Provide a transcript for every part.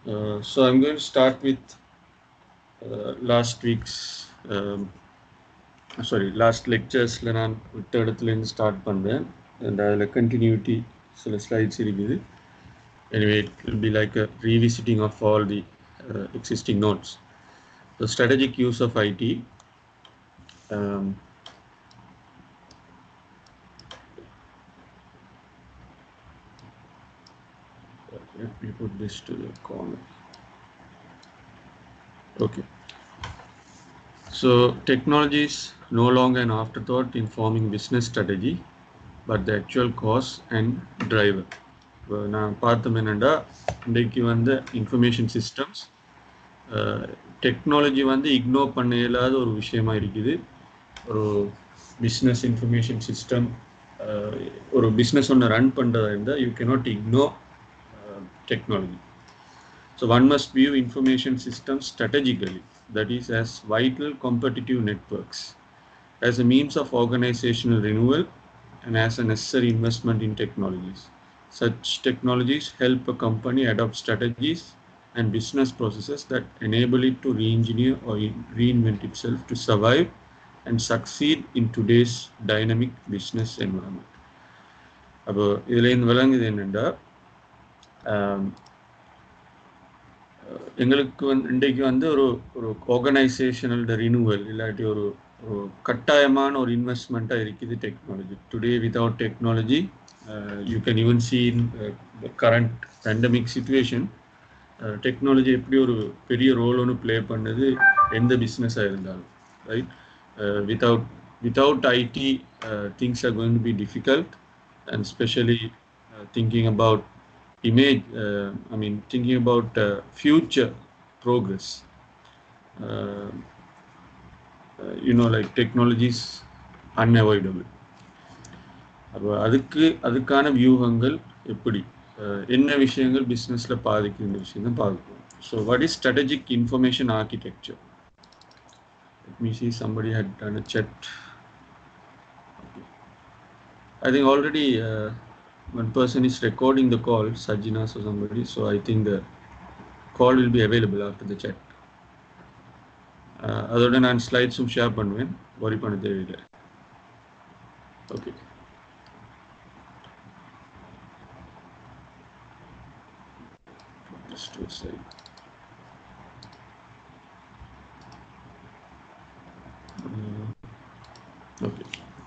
Uh, so I'm going to start with uh, last week's um, sorry last lecturesல நான் விட்ட இடத்துலேருந்து start பண்ணேன் and அதில் கண்டினியூட்டி சில ஸ்லைட்ஸ் இருக்குது anyway it will be like a revisiting of all the uh, existing notes the strategic use of IT um, let me put this to the corner okay so technology is no longer an afterthought in forming business strategy but the actual cause and driver இப்போ நான் பார்த்தோம் என்னென்னா இன்றைக்கு வந்து information systems technology வந்து ignore பண்ண இயலாத ஒரு விஷயமா இருக்குது ஒரு பிஸ்னஸ் இன்ஃபர்மேஷன் சிஸ்டம் ஒரு பிஸ்னஸ் ஒன்று ரன் பண்ணுறதா இருந்தால் you cannot ignore technology. So one must view information systems strategically, that is as vital competitive networks, as a means of organizational renewal and as a necessary investment in technologies. Such technologies help a company adopt strategies and business processes that enable it to re-engineer or reinvent itself to survive and succeed in today's dynamic business environment. அப்போ இதில் இந்த விளங்குது என்னென்னா எங்களுக்கு வந்து இன்றைக்கு வந்து ஒரு ஒரு ஆர்கனைசேஷனல் ரினியூவல் இல்லாட்டி ஒரு ஒரு கட்டாயமான ஒரு இன்வெஸ்ட்மெண்ட்டாக இருக்குது technology today without technology you can even see in current pandemic situation technology எப்படி ஒரு பெரிய ரோல் ஒன்று ப்ளே பண்ணது எந்த பிஸ்னஸாக இருந்தாலும் right without without IT things are going to be difficult and specially thinking about image uh, i mean thinking about uh, future progress uh, you know like technologies unavoidable அப்போ அதுக்கு அதுக்கான வியூகங்கள் எப்படி என்ன விஷயங்கள் பிஸ்னஸில் பாதிக்குதுன்ற விஷயம் தான் பார்க்கணும் so what is strategic information architecture me see somebody had done a set I think already one person is recording the call, Sajina or somebody, so I think the call will be available after the chat. அதோட நான் ஸ்லைட்ஸும் share பண்ணுவேன் worry பண்ண தேவையில்லை okay Just to side. Uh, okay.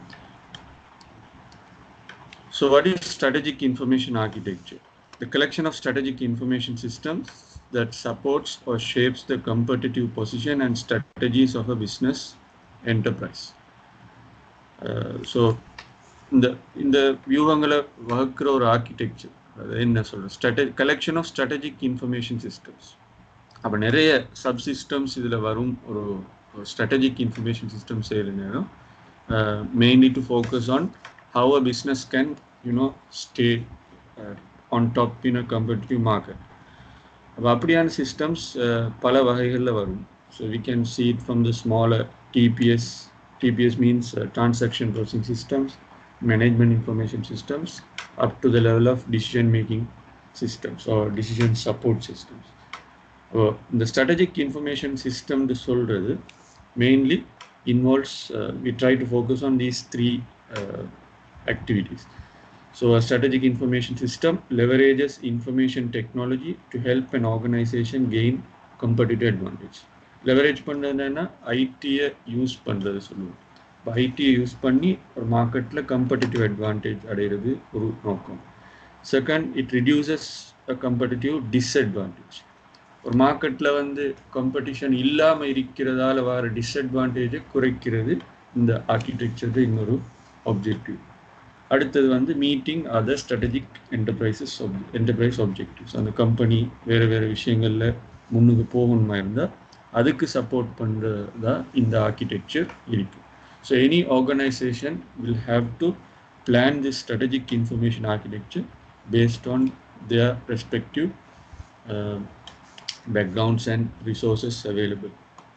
So what is strategic information architecture? The collection of strategic information systems that supports or shapes the competitive position and strategies of a business enterprise. Uh, so இந்த இந்த வியூகங்களை வகுக்கிற ஒரு architecture அது என்ன சொல்ற strategy collection of strategic information systems அப்போ நிறைய சப்சிஸ்டம்ஸ் இதில் வரும் ஒரு ஸ்ட்ராட்டஜிக் இன்ஃபர்மேஷன் சிஸ்டம் செய்கிற நேரம் mainly to focus on how a business can you know stay uh, on top in a competitive market அப்போ அப்படியான சிஸ்டம்ஸ் பல வகைகளில் வரும் so we can see it from the smaller TPS TPS means transaction processing systems management information systems up to the level of decision making systems or decision support systems இந்த strategic information சிஸ்டம்னு சொல்கிறது mainly involves we try to focus on these three activities. So a strategic information system leverages information technology to help an organization gain competitive advantage. Leverage பண்ணுறதுன்னா ஐடியை use பண்ணுறது சொல்லுவோம் இப்போ ஐடியை use பண்ணி ஒரு மார்க்கெட்டில் கம்படிட்டிவ் அட்வான்டேஜ் அடைகிறது ஒரு நோக்கம் second it reduces a competitive disadvantage ஒரு மார்க்கெட்டில் வந்து காம்படிஷன் இல்லாமல் இருக்கிறதால வர டிஸ்அட்வான்டேஜை குறைக்கிறது இந்த ஆர்கிடெக்சர் இன்னொரு ஆப்ஜெக்டிவ் அடுத்தது வந்து meeting other strategic enterprises enterprise objectives அந்த கம்பெனி வேறு வேறு விஷயங்களில் முன்னுக்கு போகணுமா இருந்தால் அதுக்கு சப்போர்ட் பண்ணுறதா இந்த ஆர்கிடெக்சர் இருக்கு so any organization will have to plan this strategic information architecture based on their respective backgrounds and resources available.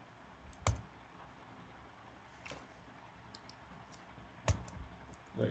Right.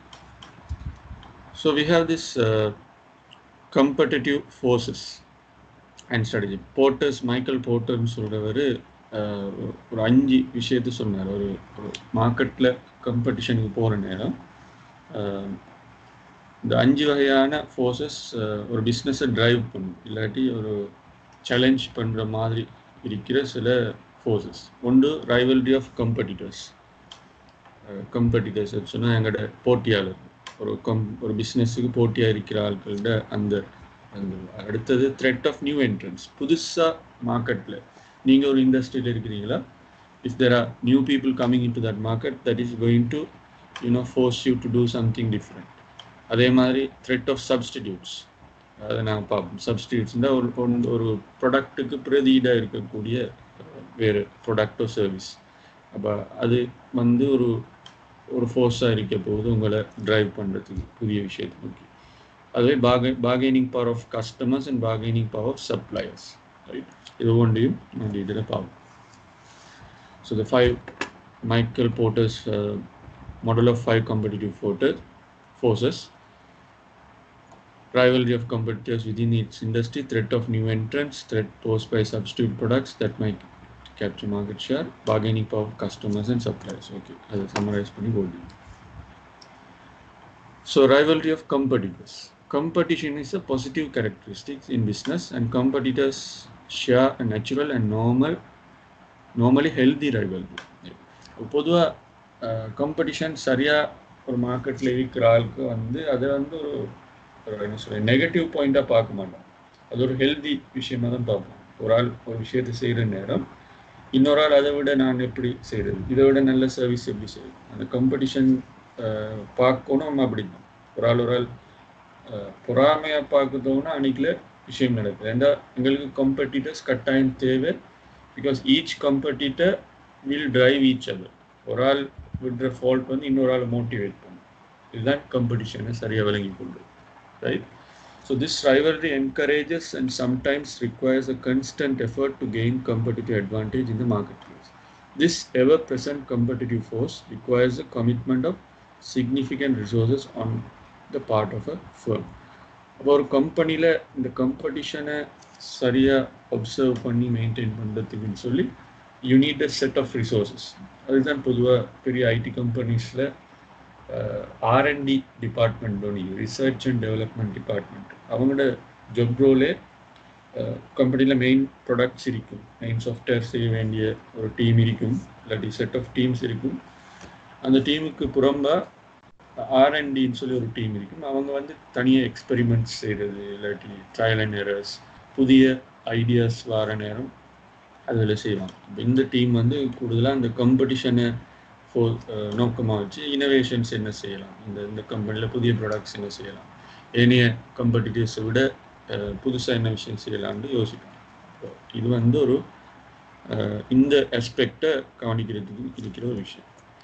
So we have this uh, competitive forces. And strategy Porter's Michael போர்ட்டர்னு சொல்கிறவர் ஒரு அஞ்சு விஷயத்த சொன்னார் ஒரு ஒரு மார்க்கெட்டில் காம்படிஷனுக்கு போகிற நேரம் அஹ், இந்த அஞ்சு வகையான ஃபோர்ஸஸ் ஒரு பிஸ்னஸை டிரைவ் பண்ணும் இல்லாட்டி ஒரு சேலஞ்ச் பண்ணுற மாதிரி இருக்கிற சில ஃபோர்ஸஸ் ஒன்று ரைவல்ரி ஆஃப் கம்படிட்டர்ஸ் கம்படிட்டர்ஸ் சொன்னால் எங்களோட போட்டியாளர் ஒரு கம் ஒரு பிஸ்னஸுக்கு போட்டியாக இருக்கிற ஆட்களோட அந்த அந்த அடுத்தது த்ரெட் ஆஃப் நியூ என்ட்ரன்ஸ் புதுசாக மார்க்கெட்டில் நீங்கள் ஒரு இண்டஸ்ட்ரியில் இருக்கிறீங்களா if there are new people coming in to that market that is going to you know force you to do something different அதே மாதிரி த்ரெட் ஆஃப் சப்ஸ்டிடியூட்ஸ் அதை நாங்கள் பார்ப்போம் சப்ஸ்டிடியூட்ஸ்னால் ஒரு ஒன்று- ஒரு ப்ராடக்ட்டுக்கு பிரதீடாக இருக்கக்கூடிய அஹ், வேறு ப்ராடக்டோ சர்வீஸ் அப்போ அது வந்து ஒரு ஒரு ஃபோர்ஸாக இருக்க போது உங்களை டிரைவ் பண்ணுறதுக்கு புதிய விஷயத்தை நோக்கி அதுவே பாக bargaining power of customers and bargaining power of suppliers right இது ஒன்றையும் நம்ம இதில் பார்ப்போம் so the five Michael Porter's model of five competitive Porter forces rivalry of competitors within its industry, threat of new entrants, threat posed by substitute products that might capture market share, bargaining power of customers and suppliers. Okay, அதை summarize பண்ணி போடுங்க. So rivalry of competitors. Competition is a positive characteristic in business and competitors share a natural and normal, normally healthy rivalry. பொதுவாக competition சரியாக ஒரு மார்க்கெட்டில் இருக்கிற ஆளுக்கு வந்து அதை வந்து ஒரு ஒரு என்ன சொல்ல நெகட்டிவ் பாயிண்டாக பார்க்க மாட்டோம் அது ஒரு ஹெல்தி விஷயமா தான் பார்ப்போம் ஒரு ஆள் ஒரு விஷயத்தை செய்கிற நேரம் இன்னொரு ஆள் அதை விட நான் எப்படி செய்கிறது இதை விட நல்ல சர்வீஸ் எப்படி செய்யுது அந்த காம்படிஷன் பார்க்கணும் நம்ம அப்படி தான் ஒரு ஆள் ஒரு ஆள் பொறாமையாக பார்க்கறதோன்னா அன்னைக்குல விஷயம் நடக்குது ஏன்னா எங்களுக்கு காம்படிட்டர்ஸ் கட்டாயம் தேவை because each competitor will drive each other ஒரு ஆள் விடுற ஃபால்ட் வந்து இன்னொரு ஆளை மோட்டிவேட் பண்ணும் இதுதான் காம்படிஷனை சரியாக விளங்கி கொள்வது right? So this rivalry encourages and sometimes requires a constant effort to gain competitive advantage in the marketplace. This ever-present competitive force requires a commitment of significant resources on the part of a firm. அப்போ ஒரு கம்பெனியில் இந்த காம்படிஷனை சரியாக observe பண்ணி maintain பண்ணுறதுக்குன்னு சொல்லி you need a set of resources அதுதான் பொதுவாக பெரிய ஐடி கம்பெனிஸில் ஆர்என்டி டிபார்ட்மெண்ட் ஒன்று ரிசர்ச் அண்ட் டெவலப்மெண்ட் டிபார்ட்மெண்ட் அவங்களோட ஜொப் ரோலே கம்பெனியில் மெயின் ப்ராடக்ட்ஸ் இருக்கும் மெயின் சாஃப்ட்வேர் செய்ய வேண்டிய ஒரு டீம் இருக்கும் இல்லாட்டி செட் ஆஃப் டீம்ஸ் இருக்கும் அந்த டீமுக்கு புறம்பாக ஆர்என்டின்னு சொல்லி ஒரு டீம் இருக்கும் அவங்க வந்து தனியாக எக்ஸ்பெரிமெண்ட்ஸ் செய்கிறது இல்லாட்டி ட்ரையல் அண்ட் எரர்ஸ் புதிய ஐடியாஸ் வர நேரம் அதில் செய்வாங்க இப்போ இந்த டீம் வந்து கூடுதலாக அந்த காம்படிஷனை ஃபோ நோக்கமாக வச்சு இனோவேஷன்ஸ் என்ன செய்யலாம் இந்த இந்த கம்பெனியில் புதிய ப்ராடக்ட்ஸ் என்ன செய்யலாம் ஏனைய கம்படிட்டிவ்ஸை விட புதுசாக என்ன விஷயம் செய்யலாம்னு யோசிப்போம் So, இது வந்து ஒரு அஹ், இந்த ஆஸ்பெக்டை கவனிக்கிறதுக்கு இருக்கிற ஒரு விஷயம்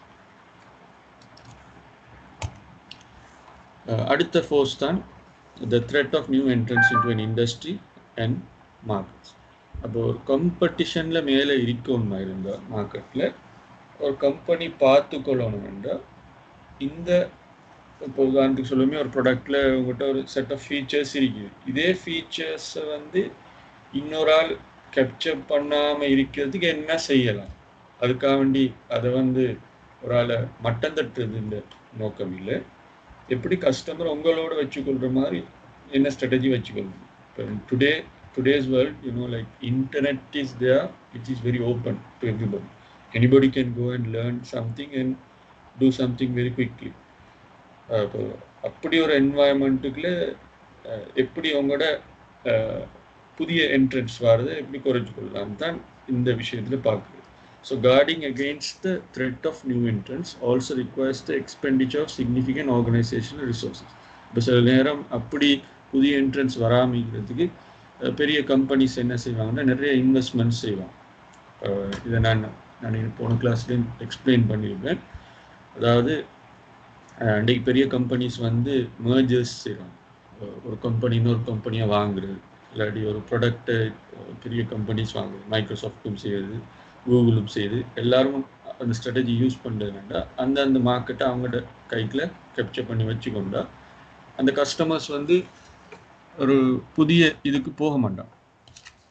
அஹ், அடுத்த ஃபோர்ஸ் தான் the threat of new entrance into an industry and markets அப்போ ஒரு காம்படிஷனில் மேலே இருக்கணுமா இருந்தால் மார்க்கெட்டில் ஒரு கம்பெனி பார்த்து கொள்ளணும் என்றால் இந்த இப்போ உதாரணத்துக்கு சொல்லுமே ஒரு ப்ராடக்டில் உங்கள்கிட்ட ஒரு செட் ஆஃப் ஃபீச்சர்ஸ் இருக்குது இதே ஃபீச்சர்ஸை வந்து இன்னொரு ஆள் கேப்சர் பண்ணாமல் இருக்கிறதுக்கு என்ன செய்யலாம் அதுக்காக வேண்டி அதை வந்து ஒரு ஆளை மட்டம் தட்டுறதுன்ற நோக்கம் இல்லை எப்படி கஸ்டமர் உங்களோட வச்சுக்கொள்கிற மாதிரி என்ன ஸ்ட்ராட்டஜி வச்சுக்கொள்ளணும் இப்போ today today's world you know like internet is there it is very open to everybody anybody can go and learn something and do something very quickly அப்போ அப்படி ஒரு என்வாயன்மெண்ட்டுக்குள்ள எப்படி உங்களோட அஹ், புதிய என்ட்ரன்ஸ் வர்றதை எப்படி குறைச்சு கொள்ளலாம் தான் இந்த விஷயத்தில் பார்க்குறது so guarding against the threat of new entrance also requires the expenditure of significant organisational resources இப்போ சில நேரம் அப்படி புதிய என்ட்ரன்ஸ் வராமிக்கிறதுக்கு அஹ், பெரிய கம்பெனிஸ் என்ன செய்வாங்கன்னா நிறைய இன்வெஸ்ட்மெண்ட்ஸ் செய்வாங்க அஹ், இதை நான் நான் இது போன கிளாஸ்லேயும் எக்ஸ்பிளைன் பண்ணியிருப்பேன் அதாவது அஹ், அன்றைக்கு பெரிய கம்பெனிஸ் வந்து mergers செய்கிறாங்க ஒரு கம்பெனி இன்னொரு கம்பெனியை வாங்குறது இல்லாட்டி ஒரு ப்ராடக்டை பெரிய கம்பெனிஸ் வாங்குறது மைக்ரோசாஃப்ட்டும் செய்யுது கூகுளும் செய்யுது எல்லாரும் அந்த ஸ்ட்ராட்டஜி யூஸ் பண்ணுறதுனால அந்த அந்த மார்க்கெட்டை அவங்களோட கைக்குள்ள கேப்சர் பண்ணி வச்சுக்கொண்டா அந்த கஸ்டமர்ஸ் வந்து ஒரு புதிய இதுக்கு போக மாட்டான்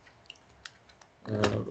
அஹ்,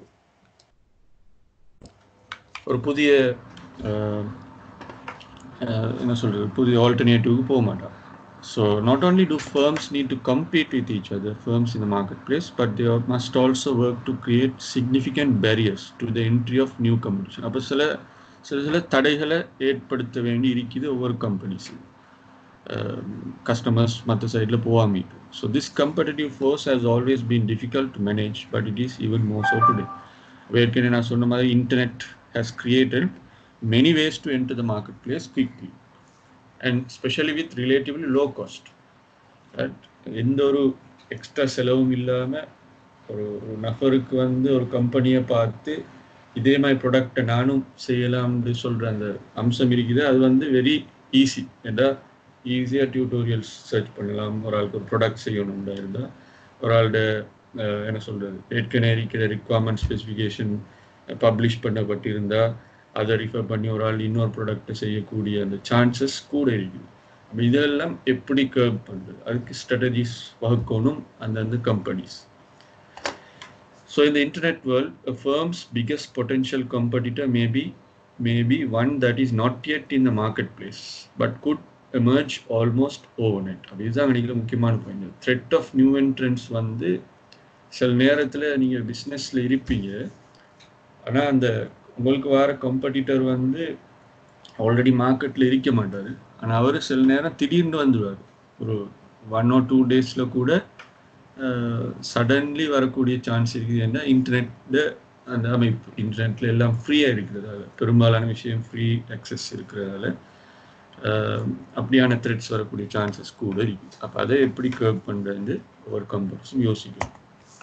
ஒரு புதிய அஹ், அஹ், என்ன சொல்றது புதிய ஆல்டர்னேட்டிவ்க்கு போக மாட்டான் so not only do firms need to compete with each other firms in the market place but they must also work to create significant barriers to the entry of new competition அப்போ சில சில சில தடைகளை ஏற்படுத்த வேண்டி இருக்குது ஒவ்வொரு கம்பெனிஸும் customers மற்ற சைடில் போகாமிட்டு so this competitive force has always been difficult to manage but it is even more so today ஏற்கனவே நான் சொன்ன மாதிரி internet has created many ways to enter the market place quickly and specially with relatively low cost எந்த ஒரு extra செலவும் இல்லாமல் ஒரு ஒரு நபருக்கு வந்து ஒரு கம்பெனியை பார்த்து இதே மாதிரி ப்ராடக்டை நானும் செய்யலாம்னு சொல்கிற அந்த அம்சம் இருக்குது அது வந்து வெரி ஈஸி ஏன்னா ஈஸியாக டியூட்டோரியல்ஸ் சர்ச் பண்ணலாம் ஒரு ஆளுக்கு ஒரு ப்ராடக்ட் செய்யணும்டா இருந்தால் ஒரு ஆளோட அஹ், என்ன சொல்கிறது ஏற்கனவே இருக்கிற ரிக்வயர்மெண்ட் ஸ்பெசிஃபிகேஷன் பப்ளிஷ் பண்ணப்பட்டிருந்தால் அதை ரிஃபர் பண்ணி ஒரு ஆள் இன்னொரு ப்ராடக்ட்டை செய்யக்கூடிய அந்த சான்சஸ் கூட இருக்குது அப்ப இதெல்லாம் எப்படி கர்வ் பண்ணுறது அதுக்கு ஸ்ட்ராட்டஜிஸ் வகுக்கணும் அந்தந்த companies So in the internet world, a firm's biggest potential competitor may be, may be one that is not yet in the marketplace, but could emerge almost overnight. அப்படி இதுதான் நினைக்கிற முக்கியமான point threat of new entrance வந்து சில நேரத்தில் நீங்கள் பிஸ்னஸில் இருப்பீங்க ஆனால் அந்த உங்களுக்கு வர காம்படிட்டர் வந்து ஆல்ரெடி மார்க்கெட்டில் இருக்க மாட்டார் ஆனால் அவர் சில நேரம் திடீர்னு வந்துடுவார் ஒரு ஒன் ஆர் டூ டேஸில் கூட சடன்லி வரக்கூடிய சான்ஸ் இருக்குது ஏன்னா இன்டர்நெட்டில் அந்த அமைப்பு இன்டர்நெட்டில் எல்லாம் ஃப்ரீயாக இருக்கிறதால பெரும்பாலான விஷயம் ஃப்ரீ அக்சஸ் இருக்கிறதால அஹ், அப்படியான த்ரெட்ஸ் வரக்கூடிய சான்சஸ் கூட இருக்குது அப்போ அதை எப்படி கர்வ் பண்ணுறது ஒரு கம்பெனிஸும் யோசிக்கணும்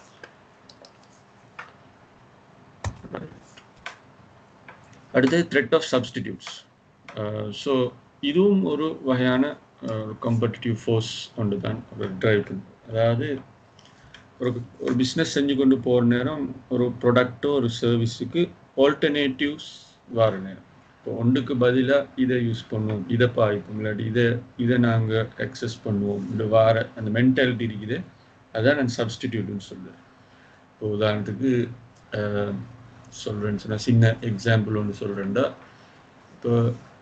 அடுத்தது த்ரெட் ஆஃப் சப்ஸ்டிடியூட்ஸ் ஸோ இதுவும் ஒரு வகையான கம்படிட்டிவ் ஃபோர்ஸ் ஒன்று தான் ஒரு டிரைவ் பண்ணுது அதாவது ஒரு ஒரு பிஸ்னஸ் செஞ்சு கொண்டு போகிற நேரம் ஒரு ப்ராடக்ட்டோ ஒரு சர்வீஸுக்கு ஆல்டர்னேட்டிவ்ஸ் வர நேரம் இப்போ ஒன்றுக்கு பதிலாக இதை யூஸ் பண்ணுவோம் இதை பாய்ப்போம் இல்லாட்டி இதை இதை நாங்கள் அக்சஸ் பண்ணுவோம் இந்த வார அந்த மென்டாலிட்டி இருக்குது அதான் நான் சப்ஸ்டிடியூட்னு சொல்லுவேன் இப்போ உதாரணத்துக்கு சொல்கிறேன்னு சொன்னால் சின்ன எக்ஸாம்பிள் ஒன்று சொல்கிறேன்டா இப்போ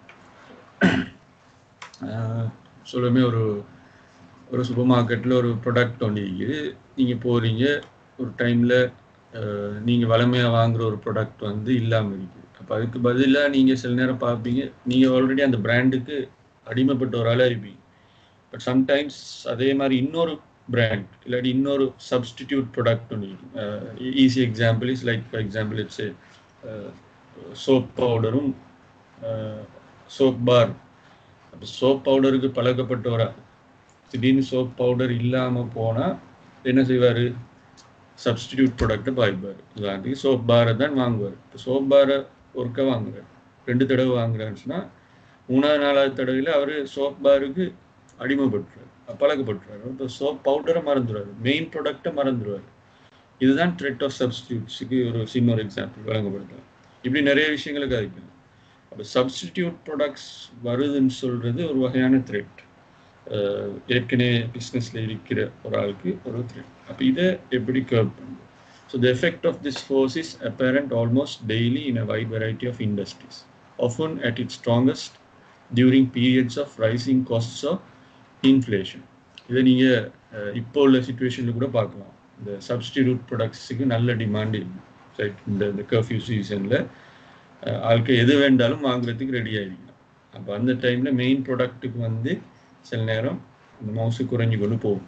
சொல்லுமே ஒரு ஒரு சூப்பர் மார்க்கெட்டில் ஒரு ப்ராடக்ட் ஒன்று இருக்குது நீங்கள் போகிறீங்க ஒரு டைமில் நீங்கள் வளமையாக வாங்குற ஒரு ப்ராடக்ட் வந்து இல்லாமல் இருக்குது அப்போ அதுக்கு பதிலாக நீங்கள் சில நேரம் பார்ப்பீங்க நீங்கள் ஆல்ரெடி அந்த பிராண்டுக்கு அடிமைப்பட்ட ஒரு ஆளாக இருப்பீங்க பட் சம்டைம்ஸ் அதே மாதிரி இன்னொரு பிராண்ட் இல்லாட்டி இன்னொரு சப்ஸ்டிடியூட் ப்ராடக்ட் ஒன்று easy example is like for example it's soap பவுடரும் சோப் பார் அப்போ சோப் பவுடருக்கு பழக்கப்பட்டவரா திடீர்னு சோப் பவுடர் இல்லாமல் போனால் என்ன செய்வார் சப்ஸ்டிடியூட் ப்ராடக்ட்டை பாய்ப்பார் உதாரணத்துக்கு சோப் பாரை தான் வாங்குவார் இப்போ சோப் பாரை ஒருக்க வாங்குறார் ரெண்டு தடவை வாங்குறாருன்னு சொன்னால் மூணாவது நாலாவது தடவையில் அவர் சோப் பாருக்கு அடிமைப்பட்டுறாரு பழக்கப்பட்டுறாரு இப்போ சோப் பவுடரை மறந்துடுவார் மெயின் ப்ராடக்டை மறந்துடுவார் இதுதான் த்ரெட் ஆஃப் சப்ஸ்டியூட்ஸுக்கு ஒரு சின்ன ஒரு எக்ஸாம்பிள் வழங்கப்படுது இப்படி நிறைய விஷயங்களுக்கு அதிகம் அப்போ சப்ஸ்டிடியூட் ப்ராடக்ட்ஸ் வருதுன்னு சொல்கிறது ஒரு வகையான த்ரெட் ஏற்கனவே பிஸ்னஸில் இருக்கிற ஒரு ஆளுக்கு ஒரு த்ரெட் அப்போ இதை எப்படி கர்வ் பண்ணுது so the effect of this force is apparent almost daily in a wide variety of industries often at its strongest during periods of rising costs of inflation இதை நீங்கள் இப்போ உள்ள சுச்சுவேஷனில் கூட பார்க்கலாம் இந்த சப்ஸ்டிடியூட் ப்ராடக்ட்ஸுக்கு நல்ல டிமாண்ட் இருக்கு ரைட் இந்த இந்த கர்ஃப்யூ சீசனில் ஆளுக்கு எது வேண்டாலும் வாங்குறதுக்கு ரெடி ஆகிருக்கலாம் அப்போ அந்த டைமில் மெயின் ப்ராடக்ட்டுக்கு வந்து சில நேரம் இந்த மவுசு குறைஞ்சு கொண்டு போகும்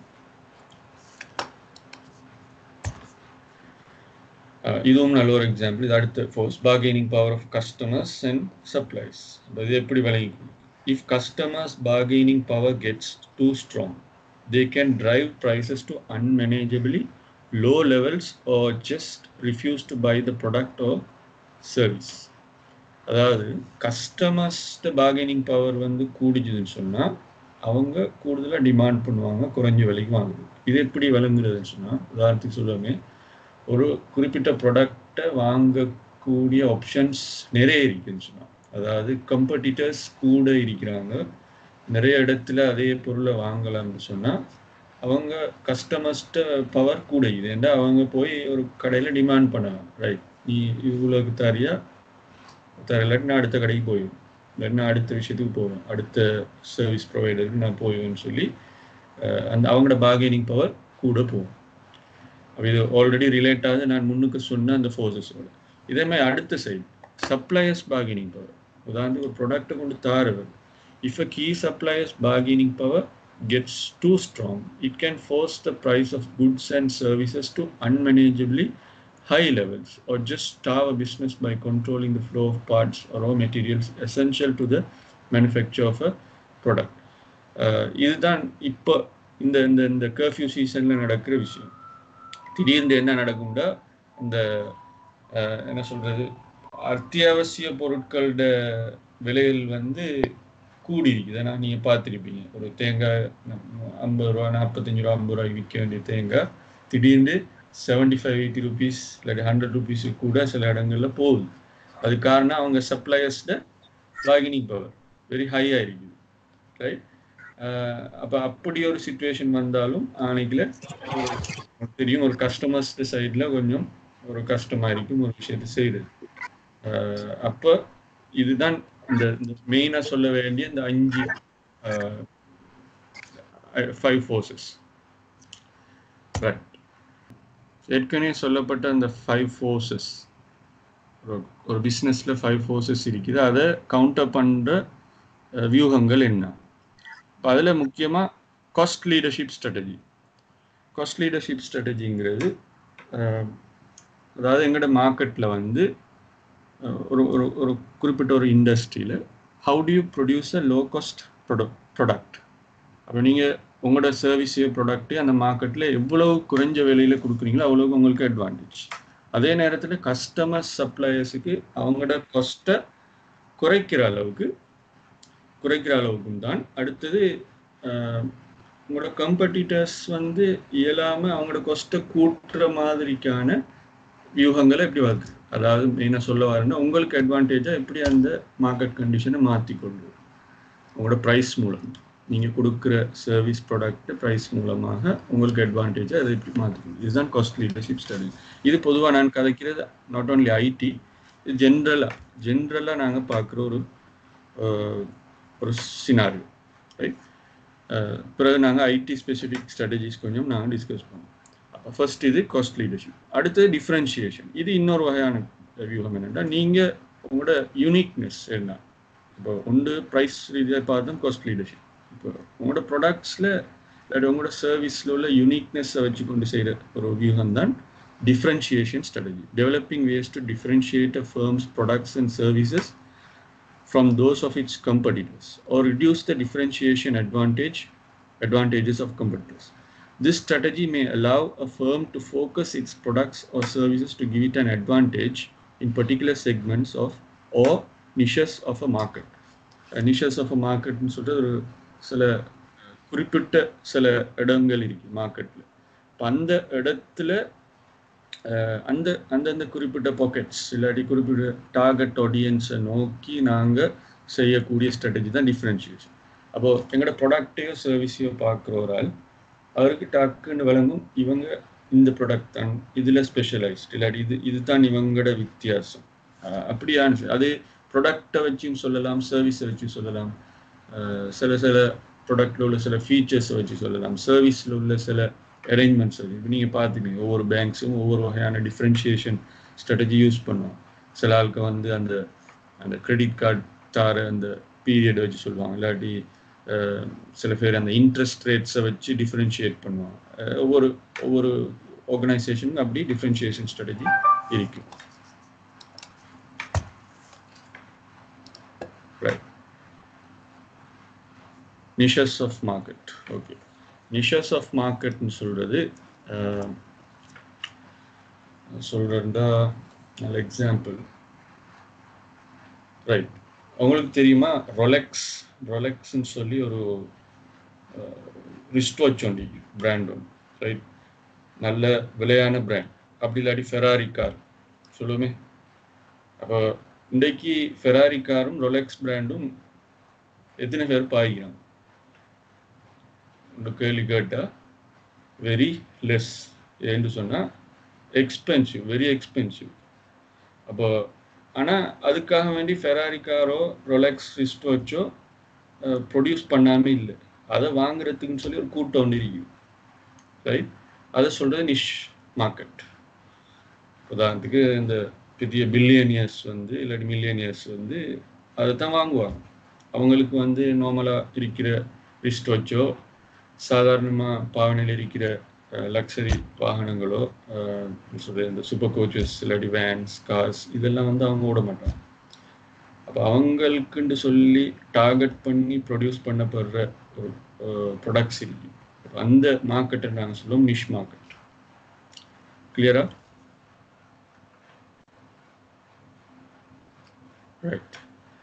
இதுவும் நல்ல ஒரு எக்ஸாம்பிள் இது அடுத்த force bargaining power of customers and supplies இது எப்படி விளங்கிக்கணும் if customers bargaining power gets too strong they can drive prices to unmanageably low levels or just refuse to buy the product or service அதாவது கஸ்டமர்ஸ்ட bargaining power வந்து கூடிச்சுதுன்னு சொன்னால் அவங்க கூடுதலாக demand பண்ணுவாங்க குறைஞ்ச விலைக்கு வாங்குது இது எப்படி விளங்குறதுன்னு சொன்னால் உதாரணத்துக்கு சொல்லுவாங்க ஒரு குறிப்பிட்ட ப்ராடக்டை வாங்கக்கூடிய ஆப்ஷன்ஸ் நிறைய இருக்குன்னு சொன்னால் அதாவது கம்படிட்டர்ஸ் கூட இருக்கிறாங்க நிறைய இடத்துல அதே பொருளை வாங்கலாம்னு சொன்னால் அவங்க கஸ்டமர்ஸ்ட பவர் கூட இது ஏன்னா அவங்க போய் ஒரு கடையில் டிமாண்ட் பண்ணலாம் ரைட் நீ இவ்வளோக்கு தரியா தர இல்லாட்டி நான் அடுத்த கடைக்கு போயிடும் இல்லாட்டி நான் அடுத்த விஷயத்துக்கு போவேன் அடுத்த சர்வீஸ் ப்ரொவைடருக்கு நான் போவேன்னு சொல்லி அஹ், அந்த அவங்களோட பார்கெனிங் பவர் கூட போகும் அப்ப இது ஆல்ரெடி ரிலேட் ஆகுது நான் முன்னுக்கு சொன்ன அந்த ஃபோர்ஸஸோட இதே மாதிரி அடுத்த சைடு சப்ளையர்ஸ் பார்கெனிங் பவர் உதாரணத்துக்கு ஒரு ப்ராடக்ட்டை கொண்டு தாருவர் if a key suppliers bargaining power gets too strong, it can force the price of goods and services to unmanageably high levels or just starve a business by controlling the flow of parts or raw materials essential to the manufacture of a product. Uh, இதுதான் இப்போ இந்த இந்த இந்த curfew சீசனில் நடக்கிற விஷயம் திடீர்னு என்ன நடக்கும்னா இந்த அஹ், என்ன சொல்றது அத்தியாவசிய பொருட்களோட விலைகள் வந்து கூடி இருக்குது நான் நீங்கள் பார்த்துருப்பீங்க ஒரு தேங்காய் நம்ம ஐம்பது ரூபா நாற்பத்தஞ்சு ரூபா ஐம்பது ரூபாய்க்கு விற்க வேண்டிய தேங்காய் திடீர்னு செவன்டி ஃபைவ் எயிட்டி ருபீஸ் இல்லாட்டி ஹண்ட்ரட் ருபீஸுக்கு கூட சில இடங்கள்ல போகுது அது காரணம் அவங்க சப்ளையர்ஸ்ட bargaining பவர் வெரி ஹையாக இருக்குது ரைட் அப்போ அப்படி ஒரு சுச்சுவேஷன் வந்தாலும் ஆணைக்கில் தெரியும் ஒரு கஸ்டமர்ஸ் சைடில் கொஞ்சம் ஒரு கஷ்டமாக இருக்கும் ஒரு விஷயத்தை செய்யுது அப்போ இதுதான் இந்த மெயினாக சொல்ல வேண்டிய இந்த அஞ்சு ஃபைவ் ஃபோர்ஸஸ் ரைட் ஏற்கனவே சொல்லப்பட்ட அந்த ஃபைவ் ஃபோர்ஸஸ் ஒரு பிஸ்னஸில் ஃபைவ் ஃபோர்ஸஸ் இருக்குது அதை கவுண்டர் பண்ணுற வியூகங்கள் என்ன இப்போ அதில் முக்கியமாக cost leadership strategy cost leadership ஸ்ட்ராட்டஜிங்கிறது அதாவது எங்களோட மார்க்கெட்டில் வந்து ஒரு ஒரு ஒரு குறிப்பிட்ட ஒரு இண்டஸ்ட்ரியில் how do you produce a low cost product product அப்போ நீங்கள் உங்களோட சர்வீஸு ப்ராடக்ட்டு அந்த மார்க்கெட்டில் எவ்வளவு குறைஞ்ச விலையில் கொடுக்குறீங்களோ அவ்வளோக்கு உங்களுக்கு அட்வான்டேஜ் அதே நேரத்தில் கஸ்டமர் சப்ளையர்ஸுக்கு அவங்களோட காஸ்ட்டை குறைக்கிற அளவுக்கு குறைக்கிற அளவுக்கும் தான் அடுத்தது உங்களோட கம்படிட்டர்ஸ் வந்து இயலாமல் அவங்களோட கொஸ்ட்டை கூட்டுற மாதிரிக்கான வியூகங்களை எப்படி வருது அதாவது மெயினாக சொல்ல வரேன்னா உங்களுக்கு அட்வான்டேஜாக எப்படி அந்த மார்க்கெட் கண்டிஷனை மாற்றி கொண்டு உங்களோட ப்ரைஸ் மூலம் நீங்கள் கொடுக்குற சர்வீஸ் ப்ராடக்ட் ப்ரைஸ் மூலமாக உங்களுக்கு அட்வான்டேஜாக அதை எப்படி மாற்றிக்கணும் இதுதான் காஸ்ட் லீடர்ஷிப் ஸ்டடி இது பொதுவாக நான் கதைக்கிறது நாட் ஓன்லி ஐடி இது ஜென்ரலாக ஜென்ரலாக நாங்கள் பார்க்குற ஒரு ஒரு சினாரியோ ரைட் பிறகு நாங்கள் ஐடி ஸ்பெசிஃபிக் ஸ்ட்ராட்டஜிஸ் கொஞ்சம் நாங்கள் டிஸ்கஸ் பண்ணுவோம் அப்போ ஃபர்ஸ்ட் இது காஸ்ட் லீடர்ஷிப் அடுத்தது டிஃப்ரென்ஷியேஷன் இது இன்னொரு வகையான வியூகம் என்னென்னா நீங்கள் உங்களோட யூனிக்னஸ் என்ன இப்போ ஒன்று ப்ரைஸ் ரீதியாக பார்த்தோம் காஸ்ட் லீடர்ஷிப் இப்போ உங்களோட ப்ராடக்ட்ஸில் இல்லாட்டி உங்களோட சர்வீஸில் உள்ள யூனிக்னஸை வச்சு கொண்டு செய்கிற ஒரு வியூகம் தான் differentiation strategy developing ways to differentiate a firm's products and services from those of its competitors or reduce the differentiation advantage advantages of competitors this strategy may allow a firm to focus its products or services to give it an advantage in particular segments of or niches of a market uh, niches of a market சொல்லிட்டு ஒரு சில குறிப்பிட்ட சில இடங்கள் இருக்கு மார்க்கெட்டில் இப்போ அந்த இடத்துல அந்த அந்தந்த குறிப்பிட்ட பாக்கெட்ஸ் இல்லாட்டி குறிப்பிட்ட டார்கெட் ஆடியன்ஸை நோக்கி நாங்கள் செய்யக்கூடிய ஸ்ட்ராட்டஜி தான் டிஃப்ரென்ஷியேஷன் அப்போது எங்களோட ப்ராடக்டையோ சர்வீஸையோ பார்க்குற ஒரு ஆள் அவருக்கு டக்குன்னு விளங்கும் இவங்க இந்த ப்ராடக்ட் தான் இதில் ஸ்பெஷலைஸ்ட் இல்லாட்டி இது இதுதான் இவங்களோட வித்தியாசம் அப்படியான அது ப்ராடக்டை வச்சும் சொல்லலாம் சர்வீஸை வச்சும் சொல்லலாம் சில சில ப்ராடக்டில் உள்ள சில ஃபீச்சர்ஸை வச்சு சொல்லலாம் சர்வீஸில் உள்ள சில அரேஞ்ச்மெண்ட்ஸ் அது இப்போ நீங்கள் பார்த்துப்பீங்க ஒவ்வொரு பேங்க்ஸும் ஒவ்வொரு வகையான டிஃப்ரென்ஷியேஷன் ஸ்ட்ராட்டஜி யூஸ் பண்ணுவோம் சில ஆளுக்கு வந்து அந்த அந்த கிரெடிட் கார்டு தார அந்த பீரியட் வச்சு சொல்லுவாங்க இல்லாட்டி சில பேர் அந்த இன்ட்ரெஸ்ட் ரேட்ஸை வச்சு டிஃப்ரென்ஷியேட் பண்ணுவாங்க ஒவ்வொரு ஒவ்வொரு ஆர்கனைசேஷனுக்கும் அப்படி டிஃப்ரென்ஷியேஷன் ஸ்ட்ராட்டஜி இருக்கு right niches of market okay niches of மார்க்கெட்னு சொல்கிறது சொல்கிறதா நல்ல எக்ஸாம்பிள் ரைட் உங்களுக்கு தெரியுமா ரொலெக்ஸ் ரொலெக்ஸ்ன்னு சொல்லி ஒரு ரிஸ்ட் வாட்ச் ஒண்டி பிராண்ட் ஒன்று ரைட் நல்ல விலையான பிராண்ட் அப்படி இல்லாட்டி ஃபெராரி கார் சொல்லுவோமே அப்போ இன்றைக்கு ஃபெராரி காரும் ரொலெக்ஸ் பிராண்டும் எத்தனை பேர் பாய்க்கிறாங்க கேள்வி கேட்டா வெரி லெஸ் ஏன்னு சொன்னால் எக்ஸ்பென்சிவ் வெரி எக்ஸ்பென்சிவ் அப்போ ஆனால் அதுக்காக வேண்டி ஃபெராரி காரோ ரொலெக்ஸ் ரிஸ்ட் வச்சோ ப்ரொடியூஸ் பண்ணாமல் இல்லை அதை வாங்குறதுக்குன்னு சொல்லி ஒரு கூட்டம் ஒன்று இருக்குது ரைட் அதை சொல்கிறது நிஷ் மார்க்கெட் உதாரணத்துக்கு இந்த பெரிய பில்லியனியர்ஸ் வந்து இல்லாட்டி மில்லியனியர்ஸ் வந்து அதை தான் வாங்குவாங்க அவங்களுக்கு வந்து நார்மலாக இருக்கிற ரிஸ்ட் வச்சோ சாதாரணமாக பாவனையில் இருக்கிற லக்ஸரி வாகனங்களோ சொல்கிற இந்த சூப்பர் கோச்சஸ் இல்லாட்டி வேன்ஸ் கார்ஸ் இதெல்லாம் வந்து அவங்க ஓட மாட்டாங்க அப்போ அவங்களுக்குன்னு சொல்லி டார்கெட் பண்ணி ப்ரொடியூஸ் பண்ணப்படுற ஒரு ப்ரொடக்ட்ஸ் இருக்கு அந்த மார்க்கெட்டை நாங்கள் சொல்லுவோம் நிஷ் மார்க்கெட் கிளியரா ரைட்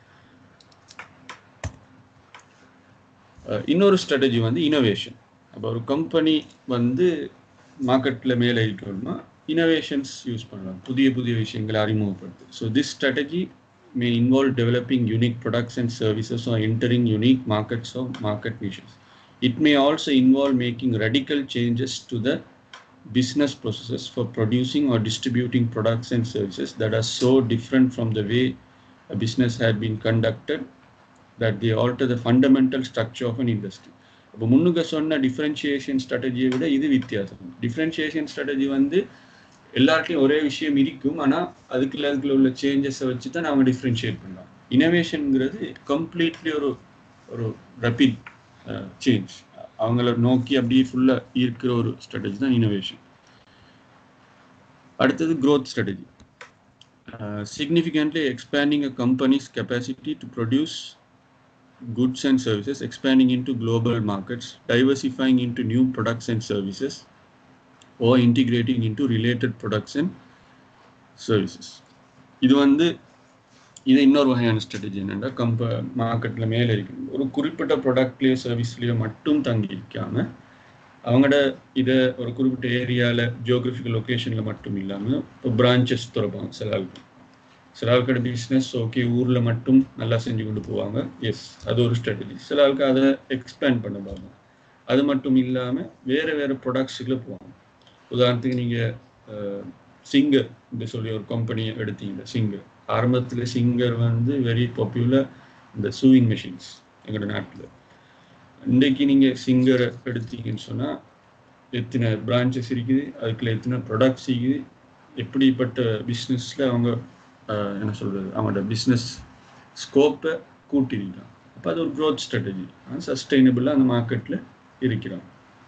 இன்னொரு ஸ்ட்ராட்டஜி வந்து இனோவேஷன் அப்போ ஒரு கம்பெனி வந்து மார்க்கெட்டில் மேலே இருக்கணும்னா இனோவேஷன்ஸ் யூஸ் பண்ணலாம் புதிய புதிய விஷயங்களை அறிமுகப்படுத்து so this strategy may involve developing unique products and services or entering unique markets or market niches it may also involve making radical changes to the business processes for producing or distributing products and services that are so different from the way a business had been conducted that they alter the fundamental structure of an industry. இப்போ முன்னுக்கு சொன்ன differentiation ஸ்ட்ராட்டஜியை விட இது வித்தியாசம் differentiation strategy வந்து எல்லாருக்கும் ஒரே விஷயம் இருக்கும் ஆனால் அதுக்குள்ள அதுக்குள்ள உள்ள சேஞ்சஸை வச்சு தான் அவங்க டிஃப்ரென்ஷியேட் பண்ணலாம் இனோவேஷனுங்கிறது கம்ப்ளீட்லி ஒரு ஒரு ரப்பிட் சேஞ்ச் அவங்கள நோக்கி அப்படியே ஃபுல்லாக இருக்கிற ஒரு ஸ்ட்ராட்டஜி தான் இனோவேஷன் அடுத்தது growth strategy significantly expanding a company's capacity to produce goods and services, expanding into global markets, diversifying into new products and services, or integrating into related products and services. இது வந்து இது இன்னொரு வகையான strategy என்னென்னா கம்ப மார்க்கெட்டில் மேலே இருக்கு ஒரு குறிப்பிட்ட ப்ராடக்ட்லேயோ சர்வீஸ்லேயோ மட்டும் தங்கி இருக்காம அவங்களோட இதை ஒரு குறிப்பிட்ட ஏரியாவில் ஜியோகிராஃபிக்கல் லொக்கேஷனில் மட்டும் இல்லாமல் இப்போ பிரான்ச்சஸ் திறப்பாங்க சில ஆளுக்கு சில ஆட்களோட பிஸ்னஸ் ஓகே ஊரில் மட்டும் நல்லா செஞ்சு கொண்டு போவாங்க எஸ் அது ஒரு ஸ்ட்ராட்டஜி சில ஆளுக்கு அதை எக்ஸ்பேண்ட் பண்ண பார்ப்பாங்க அது மட்டும் இல்லாமல் வேறு வேறு ப்ராடக்ட்ஸுக்குள்ள போவாங்க உதாரணத்துக்கு நீங்கள் சிங்கர் இந்த சொல்லி ஒரு கம்பெனியை எடுத்தீங்க சிங்கர் ஆரம்பத்தில் சிங்கர் வந்து வெரி பாப்புலர் இந்த சூவிங் மிஷின்ஸ் எங்களோட நாட்டில் இன்றைக்கு நீங்கள் சிங்கரை எடுத்தீங்கன்னு சொன்னால் எத்தனை பிரான்ச்சஸ் இருக்குது அதுக்குள்ள எத்தனை ப்ராடக்ட்ஸ் இருக்குது எப்படிப்பட்ட பிஸ்னஸில் அவங்க என்ன சொல்கிறது அவங்களோட பிஸ்னஸ் ஸ்கோப்பை கூட்டிருக்கான் அப்போ அது ஒரு க்ரோத் ஸ்ட்ராட்டஜி சஸ்டைனபிளாக அந்த மார்க்கெட்டில் இருக்கிறோம்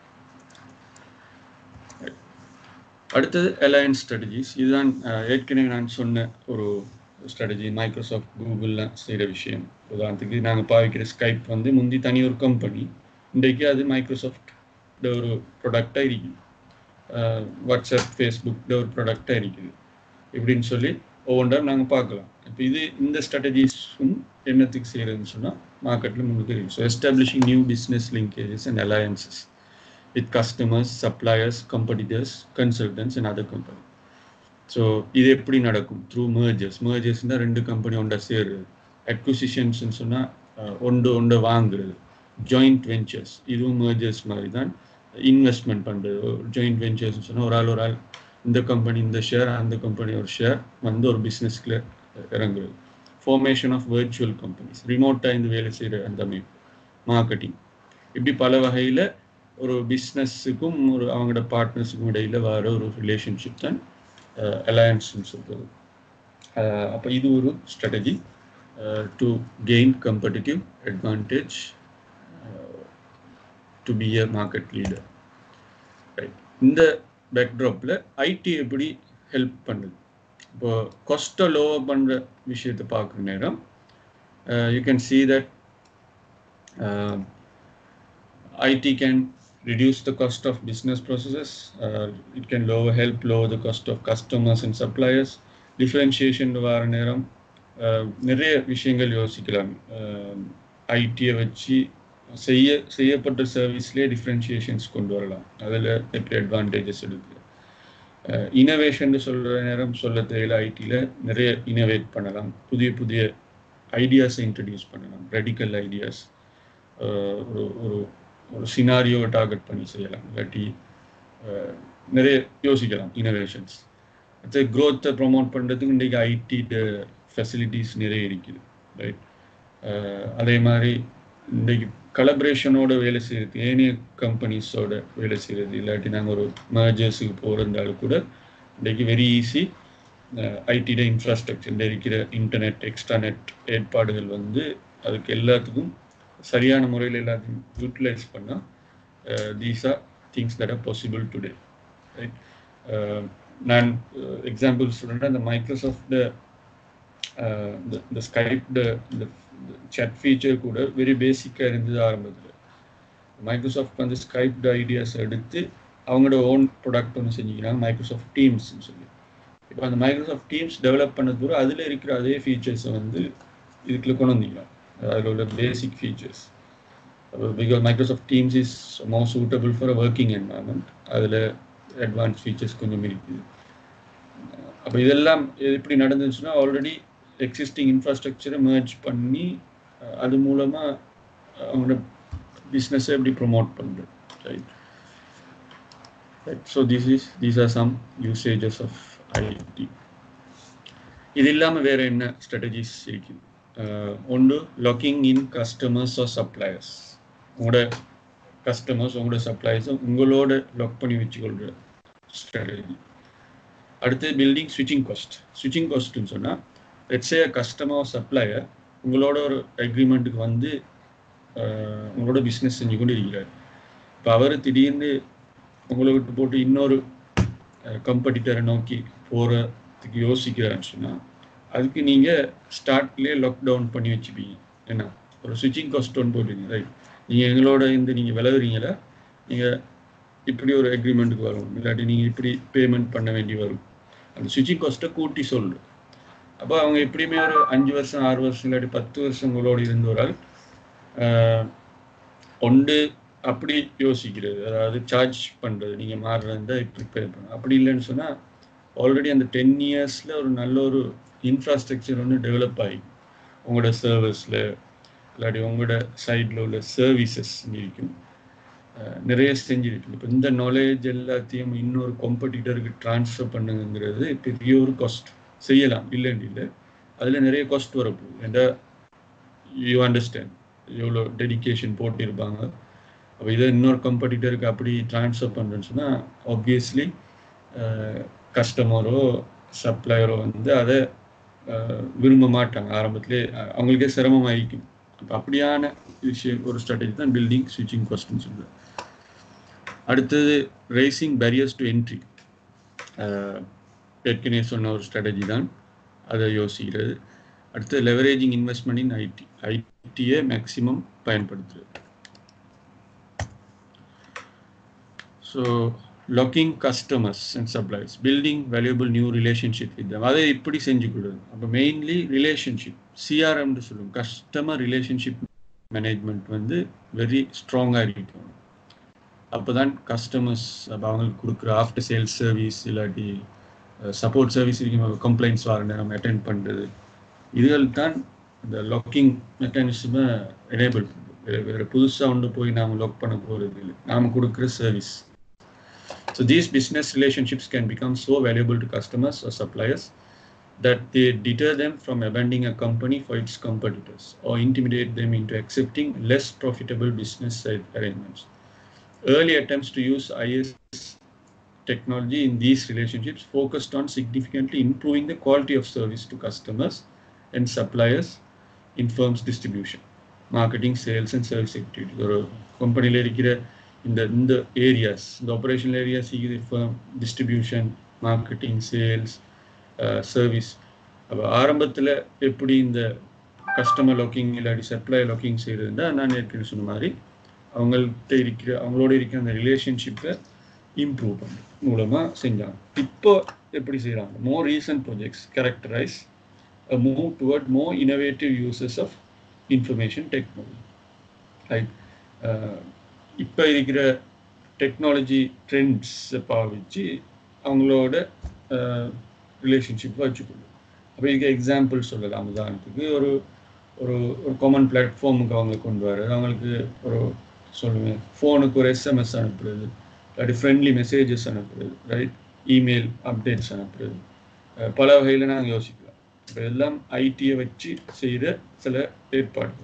அடுத்தது அலையன்ஸ் ஸ்ட்ராட்டஜிஸ் இதுதான் ஏற்கனவே நான் சொன்ன ஒரு ஸ்ட்ராட்டஜி மைக்ரோசாஃப்ட் கூகுளில் செய்கிற விஷயம் உதாரணத்துக்கு நாங்கள் பாவிக்கிற ஸ்கைப் வந்து முந்தி தனி ஒரு கம்பெனி இன்றைக்கு அது மைக்ரோசாஃப்ட் ஒரு ப்ராடக்டாக இருக்குது வாட்ஸ்அப் ஃபேஸ்புக் ஒரு ப்ராடக்டாக இருக்குது இப்படின்னு சொல்லி ஒவ்வொன்றா நாங்கள் பார்க்கலாம் இப்போ இது இந்த ஸ்ட்ராட்டஜிஸும் என்னத்துக்கு செய்கிறதுன்னு சொன்னால் மார்க்கெட்டில் முன்னுக்கு இருக்குது so establishing new business linkages and alliances with customers suppliers competitors consultants and other company so இது எப்படி நடக்கும் த்ரூ மேர்ஜர்ஸ் மேர்ஜர்ஸ்னால் ரெண்டு கம்பெனி ஒன்றை சேருது அக்விசிஷன்ஸ்னு சொன்னால் ஒன்று ஒன்றை வாங்குறது ஜாயிண்ட் வெஞ்சர்ஸ் இதுவும் மேர்ஜர்ஸ் மாதிரி தான் இன்வெஸ்ட்மெண்ட் பண்ணுறது ஜாயிண்ட் வெஞ்சர்ஸ்னு சொன்னால் ஒரு ஆள் ஒரு ஆள் இந்த கம்பெனி இந்த ஷேர் அந்த கம்பெனி ஒரு ஷேர் வந்து ஒரு பிஸ்னஸ்க்குள்ள இறங்குறது ஃபார்மேஷன் ஆஃப் வேர்ச்சுவல் கம்பெனிஸ் ரிமோட்டாக இந்த வேலை செய்கிற அந்த அமைப்பு மார்க்கெட்டிங் இப்படி பல வகையில் ஒரு பிஸ்னஸுக்கும் ஒரு அவங்களோட பார்ட்னர்ஸுக்கும் இடையில் வர ஒரு ரிலேஷன்ஷிப் தான் அலையன்ஸ்னு சொல்கிறது அப்போ இது ஒரு strategy to gain competitive advantage to be a market leader right இந்த பேக்ட்ராப்பில் ஐடி எப்படி ஹெல்ப் பண்ணுது இப்போ கொஸ்ட்டை லோவர் பண்ணுற விஷயத்தை பார்க்குற நேரம் you can see that IT can reduce the cost of business processes. Uh, it can lower, help lower the cost of customers and suppliers. Differentiation வர நேரம் நிறைய விஷயங்கள் யோசிக்கலாம் ஐடியை வச்சு செய்ய செய்யப்பட்ட சர்வீஸ்லேயே டிஃப்ரென்ஷியேஷன்ஸ் கொண்டு வரலாம் அதில் எப்படி அட்வான்டேஜஸ் இருக்குது இனோவேஷன் சொல்கிற நேரம் சொல்ல தெரியல ஐடியில் நிறைய இனோவேட் பண்ணலாம் புதிய புதிய ஐடியாஸை இன்ட்ரடியூஸ் பண்ணலாம் ரெடிக்கல் ஐடியாஸ் ஒரு ஒரு ஒரு சினாரியோவை டார்கெட் பண்ணி செய்யலாம் இல்லாட்டி நிறைய யோசிக்கலாம் இனோவேஷன்ஸ் அடுத்து க்ரோத்தை ப்ரொமோட் பண்ணுறதுக்கு இன்றைக்கு ஐடி ஃபெசிலிட்டிஸ் நிறைய இருக்குது ரைட் அதே மாதிரி இன்றைக்கு கலபரேஷனோட வேலை செய்கிறது ஏனைய கம்பெனிஸோட வேலை செய்கிறது இல்லாட்டி நாங்கள் ஒரு மர்ஜர்ஸுக்கு போகிறதாலும் கூட இன்றைக்கு வெரி ஈஸி ஐடிட இன்ஃப்ராஸ்ட்ரக்சர் இந்த இருக்கிற இன்டர்நெட் எக்ஸ்ட்ராநெட் ஏற்பாடுகள் வந்து அதுக்கு எல்லாத்துக்கும் சரியான முறையில் எல்லாத்தையும் யூட்டிலைஸ் பண்ணால் these are things that are possible today right நான் எக்ஸாம்பிள் சொல்கிறேன் அந்த மைக்ரோசாஃப்ட் இந்த ஸ்கைப் இந்த chat ஃபீச்சர் கூட வெரி பேசிக்காக இருந்தது ஆரம்பத்தில் மைக்ரோசாஃப்ட் வந்து ஸ்கைப் ஐடியாஸ் எடுத்து அவங்களோட ஓன் ப்ராடக்ட் ஒன்று செஞ்சுக்கிறாங்க மைக்ரோசாஃப்ட் டீம்ஸ்னு சொல்லி இப்போ அந்த மைக்ரோசாஃப்ட் டீம்ஸ் டெவலப் பண்ண தூரம் அதில் இருக்கிற அதே ஃபீச்சர்ஸை வந்து இதுக்குள்ள கொண்டு வந்தீங்கன்னா அதில் உள்ள basic features because Microsoft Teams is more suitable for a working environment அதில் அட்வான்ஸ் ஃபீச்சர்ஸ் கொஞ்சம் இருக்குது அப்போ இதெல்லாம் எப்படி நடந்துச்சுன்னா ஆல்ரெடி எக்ஸிஸ்டிங் இன்ஃப்ராஸ்ட்ரக்சரை மேர்ஜ் பண்ணி அது மூலமாக அவங்களோட பிஸ்னஸை எப்படி ப்ரொமோட் பண்ணுறது right so this is these are some usages of ID இது இல்லாமல் வேறு என்ன ஸ்ட்ராட்டஜிஸ் இருக்குது ஒன்று லாக்கிங் இன் கஸ்டமர்ஸ் ஆர் சப்ளையர்ஸ் உங்களோட கஸ்டமர்ஸ் உங்களோட சப்ளையர்ஸை உங்களோட லாக் பண்ணி வச்சுக்கொள்கிற ஸ்ட்ராட்டஜி அடுத்து பில்டிங் ஸ்விட்சிங் காஸ்ட் ஸ்விட்சிங் காஸ்ட்னு சொன்னால் லெட்ஸே கஸ்டமர் சப்ளையர் உங்களோட ஒரு அக்ரிமெண்ட்டுக்கு வந்து உங்களோட பிஸ்னஸ் செஞ்சு கொண்டு இருக்கிறார் இப்போ அவர் திடீர்னு உங்களை விட்டு போட்டு இன்னொரு கம்படிட்டரை நோக்கி போகிறதுக்கு யோசிக்கிறான்னு சொன்னால் அதுக்கு நீங்கள் ஸ்டார்ட்லேயே லாக்டவுன் பண்ணி வச்சுப்பீங்க என்ன ஒரு ஸ்விட்சிங் காஸ்ட் ஒன்று போடுறீங்க ரைட் நீங்கள் எங்களோட இந்த நீங்கள் விலகுறீங்களா நீங்கள் இப்படி ஒரு அக்ரிமெண்ட்டுக்கு வரும் இல்லாட்டி நீங்கள் இப்படி பேமெண்ட் பண்ண வேண்டி வரும் அந்த ஸ்விட்சிங் காஸ்ட்டை கூட்டி சொல்லு அப்போ அவங்க எப்படியுமே ஒரு அஞ்சு வருஷம் ஆறு வருஷம் இல்லாட்டி பத்து வருஷம் உங்களோடு இருந்தவரால் ஒன்று அப்படி யோசிக்கிறது அதாவது சார்ஜ் பண்ணுறது நீங்கள் மாறுறதா இப்படி பே பண்ண அப்படி இல்லைன்னு சொன்னால் ஆல்ரெடி அந்த டென் இயர்ஸில் ஒரு நல்ல ஒரு இன்ஃப்ராஸ்ட்ரக்சர் ஒன்று டெவலப் ஆகி உங்களோட சர்வீஸில் இல்லாட்டி உங்களோட சைடில் உள்ள சர்வீசஸ் இருக்கும் நிறைய செஞ்சிருக்கு இப்போ இந்த நாலேஜ் எல்லாத்தையும் இன்னொரு காம்படிட்டருக்கு ட்ரான்ஸ்ஃபர் பண்ணுங்கிறது பெரிய ஒரு காஸ்ட் செய்யலாம் இல்லைன்னு இல்லை அதில் நிறைய காஸ்ட் வரப்போகுது ஏன்னா யூ அண்டர்ஸ்டாண்ட் எவ்வளோ டெடிக்கேஷன் போட்டிருப்பாங்க அப்போ இதை இன்னொரு கம்படிட்டருக்கு அப்படி ட்ரான்ஸ்ஃபர் பண்ணுறேன்னு சொன்னால் ஆப்வியஸ்லி கஸ்டமரோ சப்ளையரோ வந்து அதை விரும்ப மாட்டாங்க ஆரம்பத்திலே அவங்களுக்கே சிரமமாയിരിக்கும் அப்போ அப்படியான விஷயம் ஒரு ஸ்ட்ராட்டஜி தான் பில்டிங் ஸ்விட்சிங் காஸ்ட்னு சொல்லுவேன் அடுத்தது ரேசிங் பேரியர்ஸ் டு என்ட்ரி ஏற்கனவே சொன்ன ஒரு ஸ்ட்ராட்டஜி தான் அதை யோசிக்கிறது அடுத்து லெவரேஜிங் இன்வெஸ்ட்மெண்ட் இன் ஐடி ஐடியை மேக்சிமம் பயன்படுத்துறது so locking customers and supplies building valuable new relationship with அதை இப்படி செஞ்சு கொடுங்க அப்போ மெயின்லி ரிலேஷன்ஷிப் சிஆர்எம்னு சொல்லுவோம் கஸ்டமர் ரிலேஷன்ஷிப் மேனேஜ்மெண்ட் வந்து வெரி ஸ்ட்ராங்காக இருக்கணும் அப்போ தான் கஸ்டமர்ஸ் அப்போ அவங்களுக்கு கொடுக்குற ஆஃப்டர் சேல்ஸ் சர்வீஸ் இல்லாட்டி சப்போர்ட் சர்வீஸ் இருக்கும் கம்ப்ளைண்ட்ஸ் வர நேரம் அட்டென்ட் பண்ணுறது இதுகள் தான் இந்த லாக்கிங் மெக்கானிசமை எனேபிள் பண்ணுறது வேறு வேறு புதுசாக ஒன்று போய் நாம் லாக் பண்ண போகிறது இல்லை நாம் கொடுக்குற service So these business relationships can become so valuable to customers or suppliers that they deter them from abandoning a company for its competitors or intimidate them into accepting less profitable business arrangements. Early attempts to use IS technology in these relationships focused on significantly improving the quality of service to customers and suppliers in firms' distribution, marketing, sales, and service activities. ஒரு கம்பெனியில் இருக்கிற இந்த இந்த areas இந்த operational areas இது distribution marketing sales service அப்போ ஆரம்பத்தில் எப்படி இந்த கஸ்டமர் லாக்கிங் இல்லாட்டி சப்ளை லாக்கிங் செய்கிறதுனா நான் ஏற்கனவே சொன்ன மாதிரி அவங்கள்ட்ட இருக்கிற அவங்களோட இருக்கிற அந்த ரிலேஷன்ஷிப்பை இம்ப்ரூவ் பண்ண மூலமாக செஞ்சாங்க இப்போ எப்படி செய்கிறாங்க more recent projects characterise move toward more innovative uses of information technology right இப்போ இருக்கிற டெக்னாலஜி ட்ரெண்ட்ஸை பாவிச்சு அவங்களோட ரிலேஷன்ஷிப் வச்சுக்கணும் அப்போ இதுக்கு எக்ஸாம்பிள் சொல்லலாம் உதாரணத்துக்கு ஒரு ஒரு ஒரு காமன் பிளாட்ஃபார்முக்கு அவங்க கொண்டு வர்றது அவங்களுக்கு ஒரு சொல்லுவேன் ஃபோனுக்கு ஒரு எஸ்எம்எஸ் அனுப்புறது இல்லாட்டி ஃப்ரெண்ட்லி மெசேஜஸ் அனுப்புறது ரைட் இமெயில் அப்டேட்ஸ் அனுப்புறது அஹ் பல வகையில் நாங்கள் யோசிக்கலாம் இப்போ எல்லாம் ஐடியை வச்சு செய்கிற சில ஏற்பாடுகள்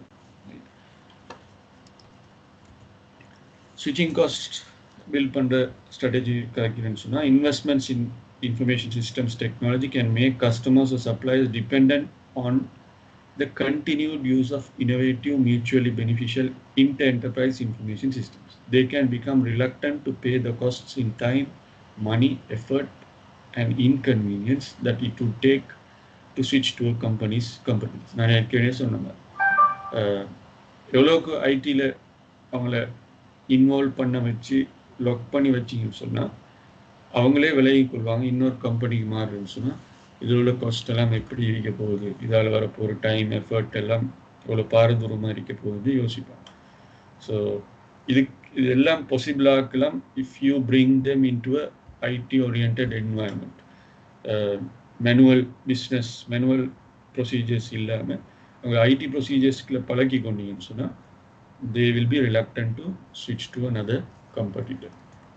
ஸ்விட்சிங் காஸ்ட் பில்ட் பண்ணுற ஸ்ட்ராட்டஜி கரெக்டுன்னு சொன்னால் investments in information systems technology can make customers or suppliers dependent on the continued use of innovative, mutually beneficial inter-enterprise information systems. They can become reluctant to pay the costs in time, money, effort, and inconvenience that it would take to switch to a company's companies. நான் ஏற்கனவே சொன்ன மாதிரி அஹ், எவ்வளோக்கு ஐடியில் அவங்கள involve பண்ண வச்சு lock பண்ணி வச்சிங்கன்னு சொன்னால் அவங்களே விலகி கொள்வாங்க இன்னொரு கம்பெனிக்கு மாறுன்னு சொன்னால் இதில் உள்ள காஸ்ட் எல்லாம் எப்படி இருக்க போகுது இதால் வரப்போகிற டைம் எஃபர்ட் எல்லாம் எவ்வளோ பாரதூரமாக இருக்க போகுது யோசிப்பாங்க ஸோ இதுக்கு இது எல்லாம் possible ஆக்கலாம் if you bring them into a IT orient environment manual business manual procedures இல்லாமல் அவங்க ஐடி ப்ரொசீஜர்ஸ்க்குள்ள பழக்கி கொண்டீங்கன்னு சொன்னால் they will be reluctant to ஸ்விட்ச் டு another competitor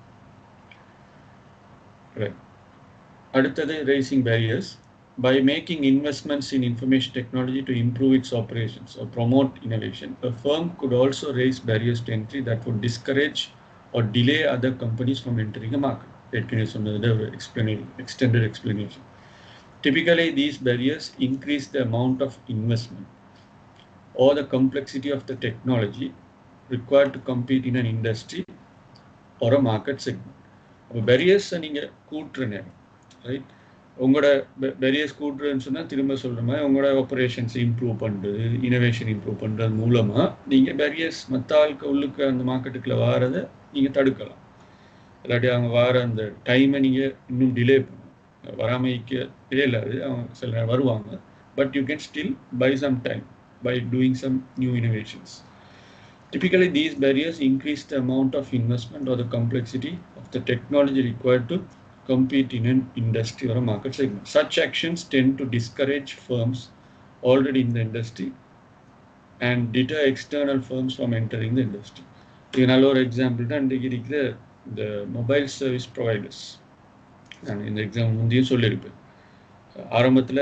Right. அடுத்தது raising barriers by making investments in information technology to improve its operations or promote innovation a firm could also raise barriers to entry that would discourage or delay other companies from entering a market ஏற்கனவே சொன்னதுல ஒரு explanation extended explanation typically these barriers increase the amount of investment or the complexity of the technology required to compete in an industry or a market segment அப்போ பெரியர்ஸை நீங்கள் கூட்டுற நேரம் right உங்களோட பெரியர்ஸ் கூட்டுறதுன்னு சொன்னால் திரும்ப சொல்கிற மாதிரி உங்களோட ஆப்ரேஷன்ஸ் இம்ப்ரூவ் பண்ணுறது இனோவேஷன் இம்ப்ரூவ் பண்ணுறது மூலமாக நீங்கள் பெரியர்ஸ் மற்ற ஆளுக்கு உள்ளுக்கு அந்த மார்க்கெட்டுக்குள்ளே வாரதை நீங்கள் தடுக்கலாம் இல்லாட்டி அவங்க வார அந்த டைமை நீங்கள் இன்னும் டிலே பண்ணணும் வராமைக்க இல்லாது அவங்க சில நேரம் வருவாங்க but you can still buy some time by doing some new innovations Typically, these barriers increase the amount of investment or the complexity of the technology required to compete in an industry or a market segment. Such actions tend to discourage firms already in the industry and deter external firms from entering the industry. இது நல்ல ஒரு example தான் இன்றைக்கு இருக்கிற இந்த mobile service providers நான் இந்த exam முந்தையும் சொல்லியிருப்பேன் ஆரம்பத்தில்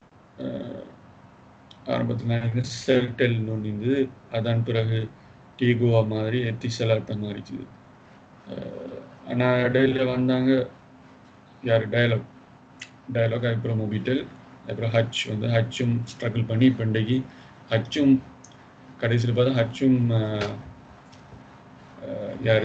ஆரம்பத்தில் நினைக்கிறேன் செல்டெல்னு ஒன்று இருந்தது அதன் பிறகு டீகோவா மாதிரி எத்திசலாட்ட மாறிச்சுது ஆனால் இடையில வந்தாங்க யார் டயலாக் டயலாக் அப்புறம் மொபிட்டல் அப்புறம் ஹச் வந்து ஹச்சும் ஸ்ட்ரகிள் பண்ணி இப்போ இன்றைக்கு ஹச்சும் கடைசியில் பார்த்தா ஹச்சும் யார்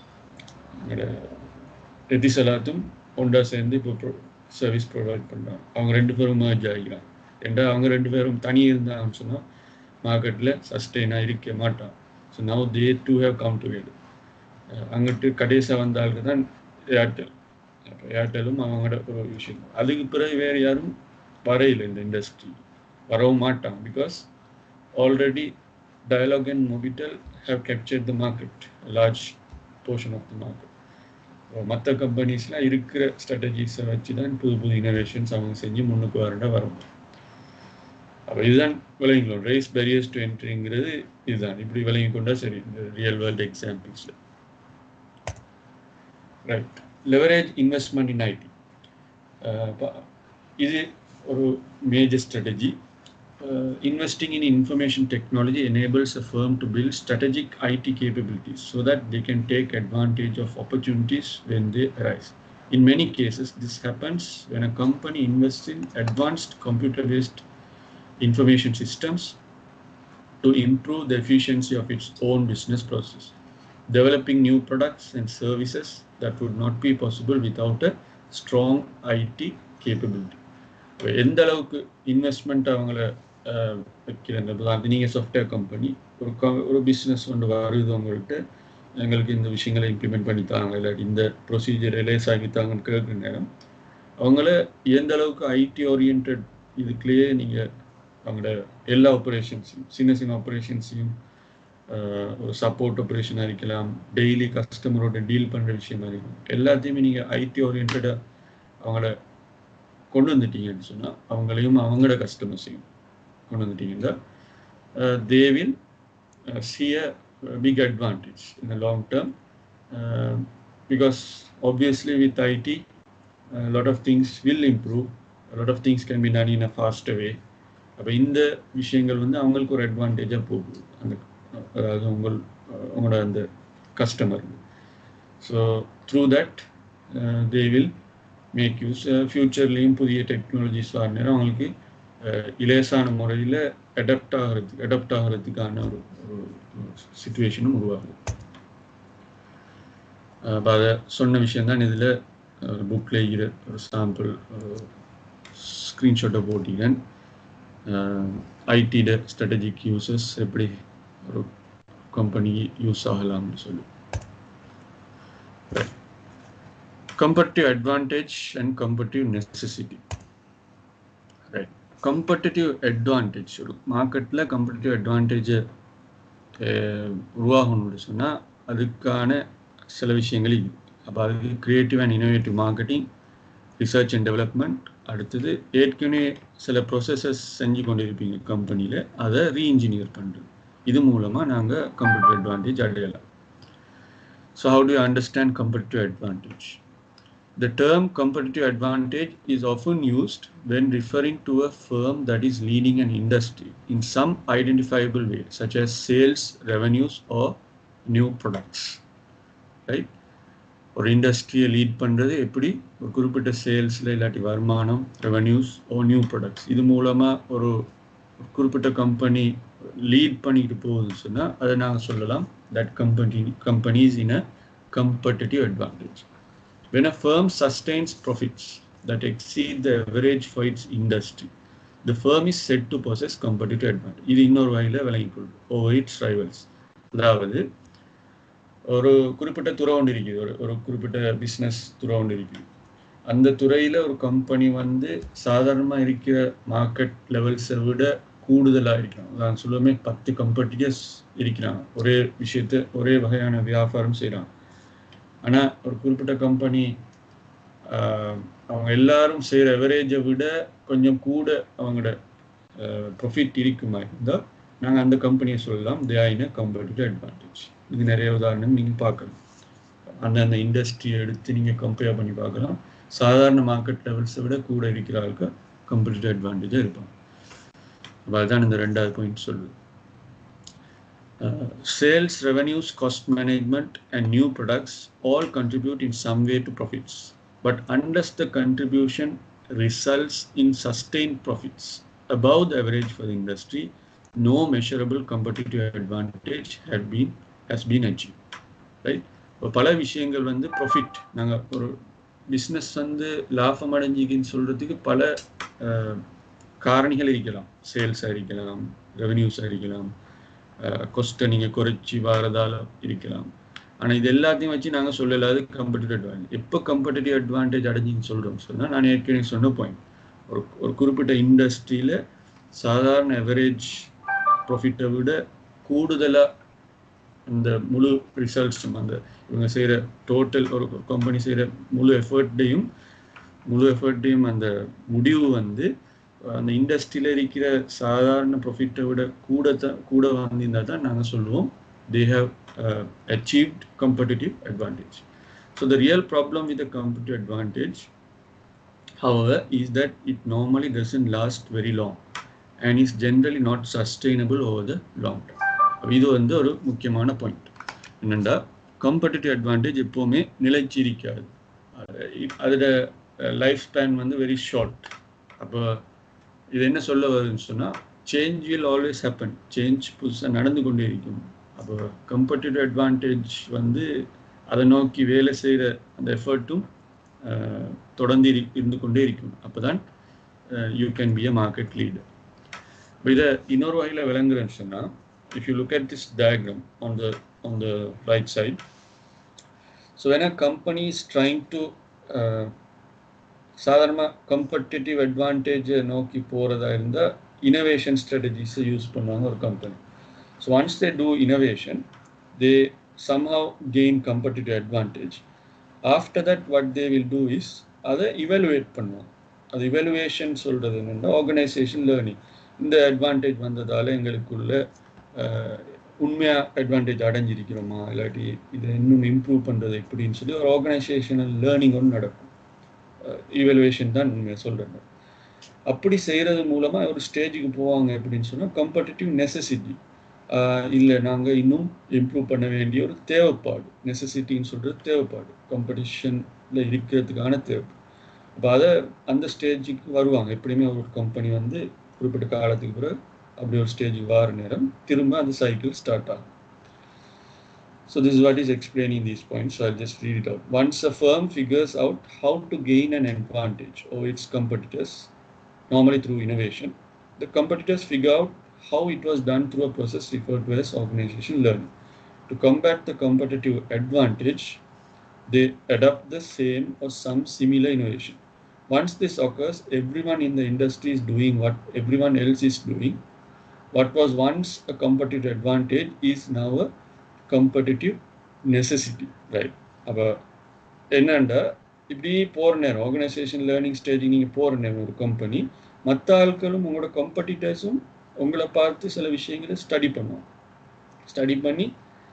எத்திசலாத்தும் ஒன்றா சேர்ந்து இப்போ சர்வீஸ் ப்ரொவைட் பண்ணுறாங்க அவங்க ரெண்டு பேரும் merge ஆகிக்கிறாங்க ரெண்டா அவங்க ரெண்டு பேரும் தனி இருந்தாங்கன்னு சொன்னால் மார்க்கெட்டில் சஸ்டெயினாக இருக்க மாட்டான் so now they do have come together அங்கிட்டு கடைசியாக வந்த ஆளுக்கு தான் ஏர்டெல் அப்போ ஏர்டெலும் அவங்களோட ஒரு விஷயம் அதுக்கு பிறகு வேறு யாரும் வரையில இந்த இண்டஸ்ட்ரி வரவும் மாட்டான் because already Dialog and Mobitel have capture the market large portion of the market மற்ற கம்பெனிஸ்லாம் இருக்கிற ஸ்ட்ராட்டஜிஸை வச்சு தான் புது புது இனோவேஷன்ஸ் அவங்க செஞ்சு முன்னுக்கு வரண்டா வரும் அப்போ இதுதான் விளங்கிக்கலாம் ரேஸ் பேரியர்ஸ் டு என்ட்ரிங்கிறது இதுதான் இப்படி விளங்கி கொண்டா சரி இந்த ரியல் வேர்ல்டு எக்ஸாம்பிள்ஸில் right leverage investment in IT இது ஒரு major strategy investing in information technology enables a firm to build strategic IT capabilities so that they can take advantage of opportunities when they arise. In many cases, this happens when a company invests in advanced computer based information systems to improve the efficiency of its own business process, developing new products and services that would not be possible without a strong IT capability. இப்போ எந்த அளவுக்கு investment அவங்கள வைக்கிற அந்த உதாரணத்துக்கு நீங்கள் software company ஒரு க ஒரு பிஸ்னஸ் ஒன்று வருது உங்கள்கிட்ட எங்களுக்கு இந்த விஷயங்களை இம்ப்ளிமெண்ட் பண்ணி தாங்க இல்லாட்டி இந்த ப்ரொசீஜர் ரிலேஸ் ஆகி தாங்கன்னு கேட்குற நேரம் அவங்கள எந்த அளவுக்கு ஐடி ஓரியன்ட் இதுக்குள்ளேயே நீங்கள் அவங்களோட எல்லா ஆப்ரேஷன்ஸையும் சின்ன சின்ன ஆப்ரேஷன்ஸையும் ஒரு சப்போர்ட் ஆப்ரேஷனாக இருக்கலாம் டெய்லி கஸ்டமரோட டீல் பண்ணுற விஷயமா இருக்கும் எல்லாத்தையுமே நீங்கள் ஐடி ஓரியன்டாக அவங்கள கொண்டு வந்துட்டீங்கன்னு சொன்னால் அவங்களையும் அவங்களோட கஸ்டமர்ஸையும் கொண்டு வந்துட்டீங்கன்னா they will see a big advantage in long term because obviously with IT, a lot of things will improve. A lot of things can be done in a faster way. அப்போ இந்த விஷயங்கள் வந்து அவங்களுக்கு ஒரு அட்வான்டேஜாக போகுது அந்த அதாவது உங்கள் உங்களோட அந்த customer so through that they will make use ஃப்யூச்சர்லேயும் புதிய டெக்னாலஜிஸ் வர நேரம் அவங்களுக்கு இலேசான முறையில் அடாப்ட் ஆகிறது அடாப்ட் ஆகிறதுக்கான ஒரு ஒரு சுச்சுவேஷனும் உருவாகுது அப்போ அதை சொன்ன விஷயந்தான் இதில் புக்கில் இருக்கிற ஒரு சாம்பிள் ஸ்க்ரீன்ஷாட்டை போட்டிக்கிறேன் ஐடியோட ஸ்ட்ராட்டஜிக் யூசஸ் எப்படி ஒரு கம்பெனி யூஸ் ஆகலாம்னு சொல்லி competitive advantage and competitive necessity right competitive advantage ஒரு மார்க்கெட்டில் competitive advantage உருவாகணும்னு சொன்னால் அதுக்கான சில விஷயங்கள் அப்போ அதுக்கு creative and innovative marketing research and development அடுத்தது ஏற்கனவே சில ப்ரொசஸஸ் செஞ்சு கொண்டிருப்பீங்க கம்பெனியில் அதை ரீஇன்ஜினியர் பண்ணுறது இது மூலமாக நாங்கள் கம்பெட்டிவ் அட்வான்டேஜ் அடையலாம் so how to understand competitive advantage The term competitive advantage is often used when referring to a firm that is leading an industry in some identifiable way, such as sales, revenues, or new products. Right? ஒரு இண்டஸ்ட்ரியை lead பண்ணுறது எப்படி ஒரு குறிப்பிட்ட சேல்ஸில் இல்லாட்டி வருமானம் revenues ஓ new products இது மூலமாக ஒரு குறிப்பிட்ட கம்பெனி லீட் பண்ணிக்கிட்டு போகுதுன்னு சொன்னால் அதை நாங்கள் சொல்லலாம் that company companies in a competitive advantage when a firm sustains profits that exceed the average for its industry, the firm is said to possess competitive advantage. இது இன்னொரு வகையில் விளங்கிக்கொள்ளும் ஓவர் இட்ஸ் ரைவல்ஸ் அதாவது ஒரு குறிப்பிட்ட துறை ஒன்று இருக்குது ஒரு ஒரு குறிப்பிட்ட பிஸ்னஸ் துறை ஒன்று இருக்குது அந்த துறையில் ஒரு கம்பெனி வந்து சாதாரணமாக இருக்கிற மார்க்கெட் லெவல்ஸை விட கூடுதலாக இருக்கிறாங்க நான் சொல்லுவேமே பத்து கம்பெட்டிட்டர்ஸ் இருக்கிறாங்க ஒரே விஷயத்தை ஒரே வகையான வியாபாரம் செய்கிறாங்க ஆனால் ஒரு குறிப்பிட்ட கம்பெனி அவங்க எல்லாரும் செய்கிற எவரேஜை விட கொஞ்சம் கூட அவங்களோட ப்ரொஃபிட் இருக்குமா இருந்தால் நாங்கள் அந்த கம்பெனியை சொல்லலாம் they are in a கம்பெட்டிவ் advantage இது நிறைய உதாரணம் நீங்கள் பார்க்கலாம் அந்தந்த இண்டஸ்ட்ரியை எடுத்து நீங்கள் கம்பேர் பண்ணி பார்க்கலாம் சாதாரண மார்க்கெட் லெவல்ஸை விட கூட இருக்கிற ஆளுக்கு கம்பெட்டிவ் அட்வான்டேஜாக இருப்பாங்க அப்போ அதுதான் இந்த ரெண்டாவது பாயிண்ட் சொல்லுது Uh, sales, revenues, cost management, and new products all contribute in some way to profits. But unless the contribution results in sustained profits above the average for the industry, no measurable competitive advantage had been has been achieved. Right? இப்போ பல விஷயங்கள் வந்து profit நாங்கள் ஒரு business வந்து லாபம் அடைஞ்சிக்குன்னு சொல்கிறதுக்கு பல காரணிகள் இருக்கலாம் சேல்ஸாக இருக்கலாம் ரெவன்யூஸாக இருக்கலாம் கொஸ்ட்டை நீங்கள் குறைச்சி வரதால இருக்கலாம் ஆனால் இது எல்லாத்தையும் வச்சு நாங்கள் சொல்லலாது கம்படிட்டிவ் அட்வான்டேஜ் எப்போ கம்படிட்டிவ் அட்வான்டேஜ் அடைஞ்சின்னு சொல்கிறோம் சொன்னால் நான் ஏற்கனவே சொன்ன பாயிண்ட் ஒரு ஒரு குறிப்பிட்ட இண்டஸ்ட்ரியில் சாதாரண எவரேஜ் ப்ராஃபிட்டை விட கூடுதலாக அந்த முழு ரிசல்ட்ஸும் அந்த இவங்க செய்கிற டோட்டல் ஒரு கம்பெனி செய்கிற முழு எஃபர்ட்டையும் முழு எஃபர்ட்டையும் அந்த முடிவு வந்து அந்த இண்டஸ்ட்ரியில் இருக்கிற சாதாரண ப்ராஃபிட்டை விட கூட தான் கூட வந்திருந்தால் தான் நாங்கள் சொல்லுவோம் they have achieved competitive advantage so the real problem with the competitive advantage however is that it normally doesn't last very long and is generally not sustainable over the long term இது வந்து ஒரு முக்கியமான point என்னென்னா competitive advantage எப்போவுமே நிலைச்சி இருக்காது அதோட life span வந்து வெரி ஷார்ட் அப்போ இது என்ன சொல்ல வருதுன்னு சொன்னால் change will always happen change புதுசாக நடந்து கொண்டே இருக்கும் அப்போ கம்படிட்டிவ் அட்வான்டேஜ் வந்து அதை நோக்கி வேலை செய்கிற அந்த எஃபர்ட்டும் தொடர்ந்து இருந்து கொண்டே இருக்கும் அப்போ தான் you can be a market leader இப்போ இதை இன்னொரு வகையில் விளங்குறேன்னு சொன்னால் if you look at this diagram on the on the right side so when a company is trying to சாதாரணமாக கம்படிட்டிவ் அட்வான்டேஜை நோக்கி போகிறதா இருந்தால் இனோவேஷன் ஸ்ட்ராட்டஜிஸை யூஸ் பண்ணுவாங்க ஒரு company so once they do innovation they somehow gain competitive advantage after that what they will do is அதை evaluate பண்ணுவோம் அது இவலுவேஷன் சொல்கிறது என்னென்னா ஆர்கனைசேஷன் லேர்னிங் இந்த அட்வான்டேஜ் வந்ததால் எங்களுக்குள்ள உண்மையாக அட்வான்டேஜ் அடைஞ்சிருக்கிறோமா இல்லாட்டி இதை இன்னும் இம்ப்ரூவ் பண்ணுறது எப்படின்னு சொல்லி ஒரு ஆர்கனைசேஷனல் லேர்னிங் ஒன்று நடக்கும் ஈவலுவேஷன் தான் உண்மையாக சொல்கிறேன் அப்படி செய்கிறது மூலமாக ஒரு ஸ்டேஜுக்கு போவாங்க எப்படின்னு சொன்னால் கம்படிட்டிவ் நெசசிட்டி இல்லை நாங்கள் இன்னும் இம்ப்ரூவ் பண்ண வேண்டிய ஒரு தேவைப்பாடு நெசசிட்டின்னு சொல்கிறது தேவைப்பாடு காம்படிஷனில் இருக்கிறதுக்கான தேவைப்பாடு அப்போ அதை அந்த ஸ்டேஜுக்கு வருவாங்க எப்படியுமே ஒரு கம்பெனி வந்து குறிப்பிட்ட காலத்துக்கு பிறகு அப்படி ஒரு ஸ்டேஜுக்கு வார நேரம் திரும்ப அந்த சைக்கிள் ஸ்டார்ட் ஆகும் So this is what is explaining these points. So I'll just read it out. Once a firm figures out how to gain an advantage over its competitors, normally through innovation, the competitors figure out how it was done through a process referred to as organization learning. To combat the competitive advantage, they adopt the same or some similar innovation. Once this occurs, everyone in the industry is doing what everyone else is doing. What was once a competitive advantage is now a competitive necessity, right? அப்போ என்னண்டா இப்படி போகிற நேரம் organisation learning ஸ்டேஜுக்கு நீங்கள் போகிற நேரம் ஒரு கம்பெனி மற்ற ஆட்களும் உங்களோட கம்படிட்டர்ஸும் உங்களை பார்த்து சில விஷயங்களை ஸ்டடி பண்ணுவோம் ஸ்டடி பண்ணி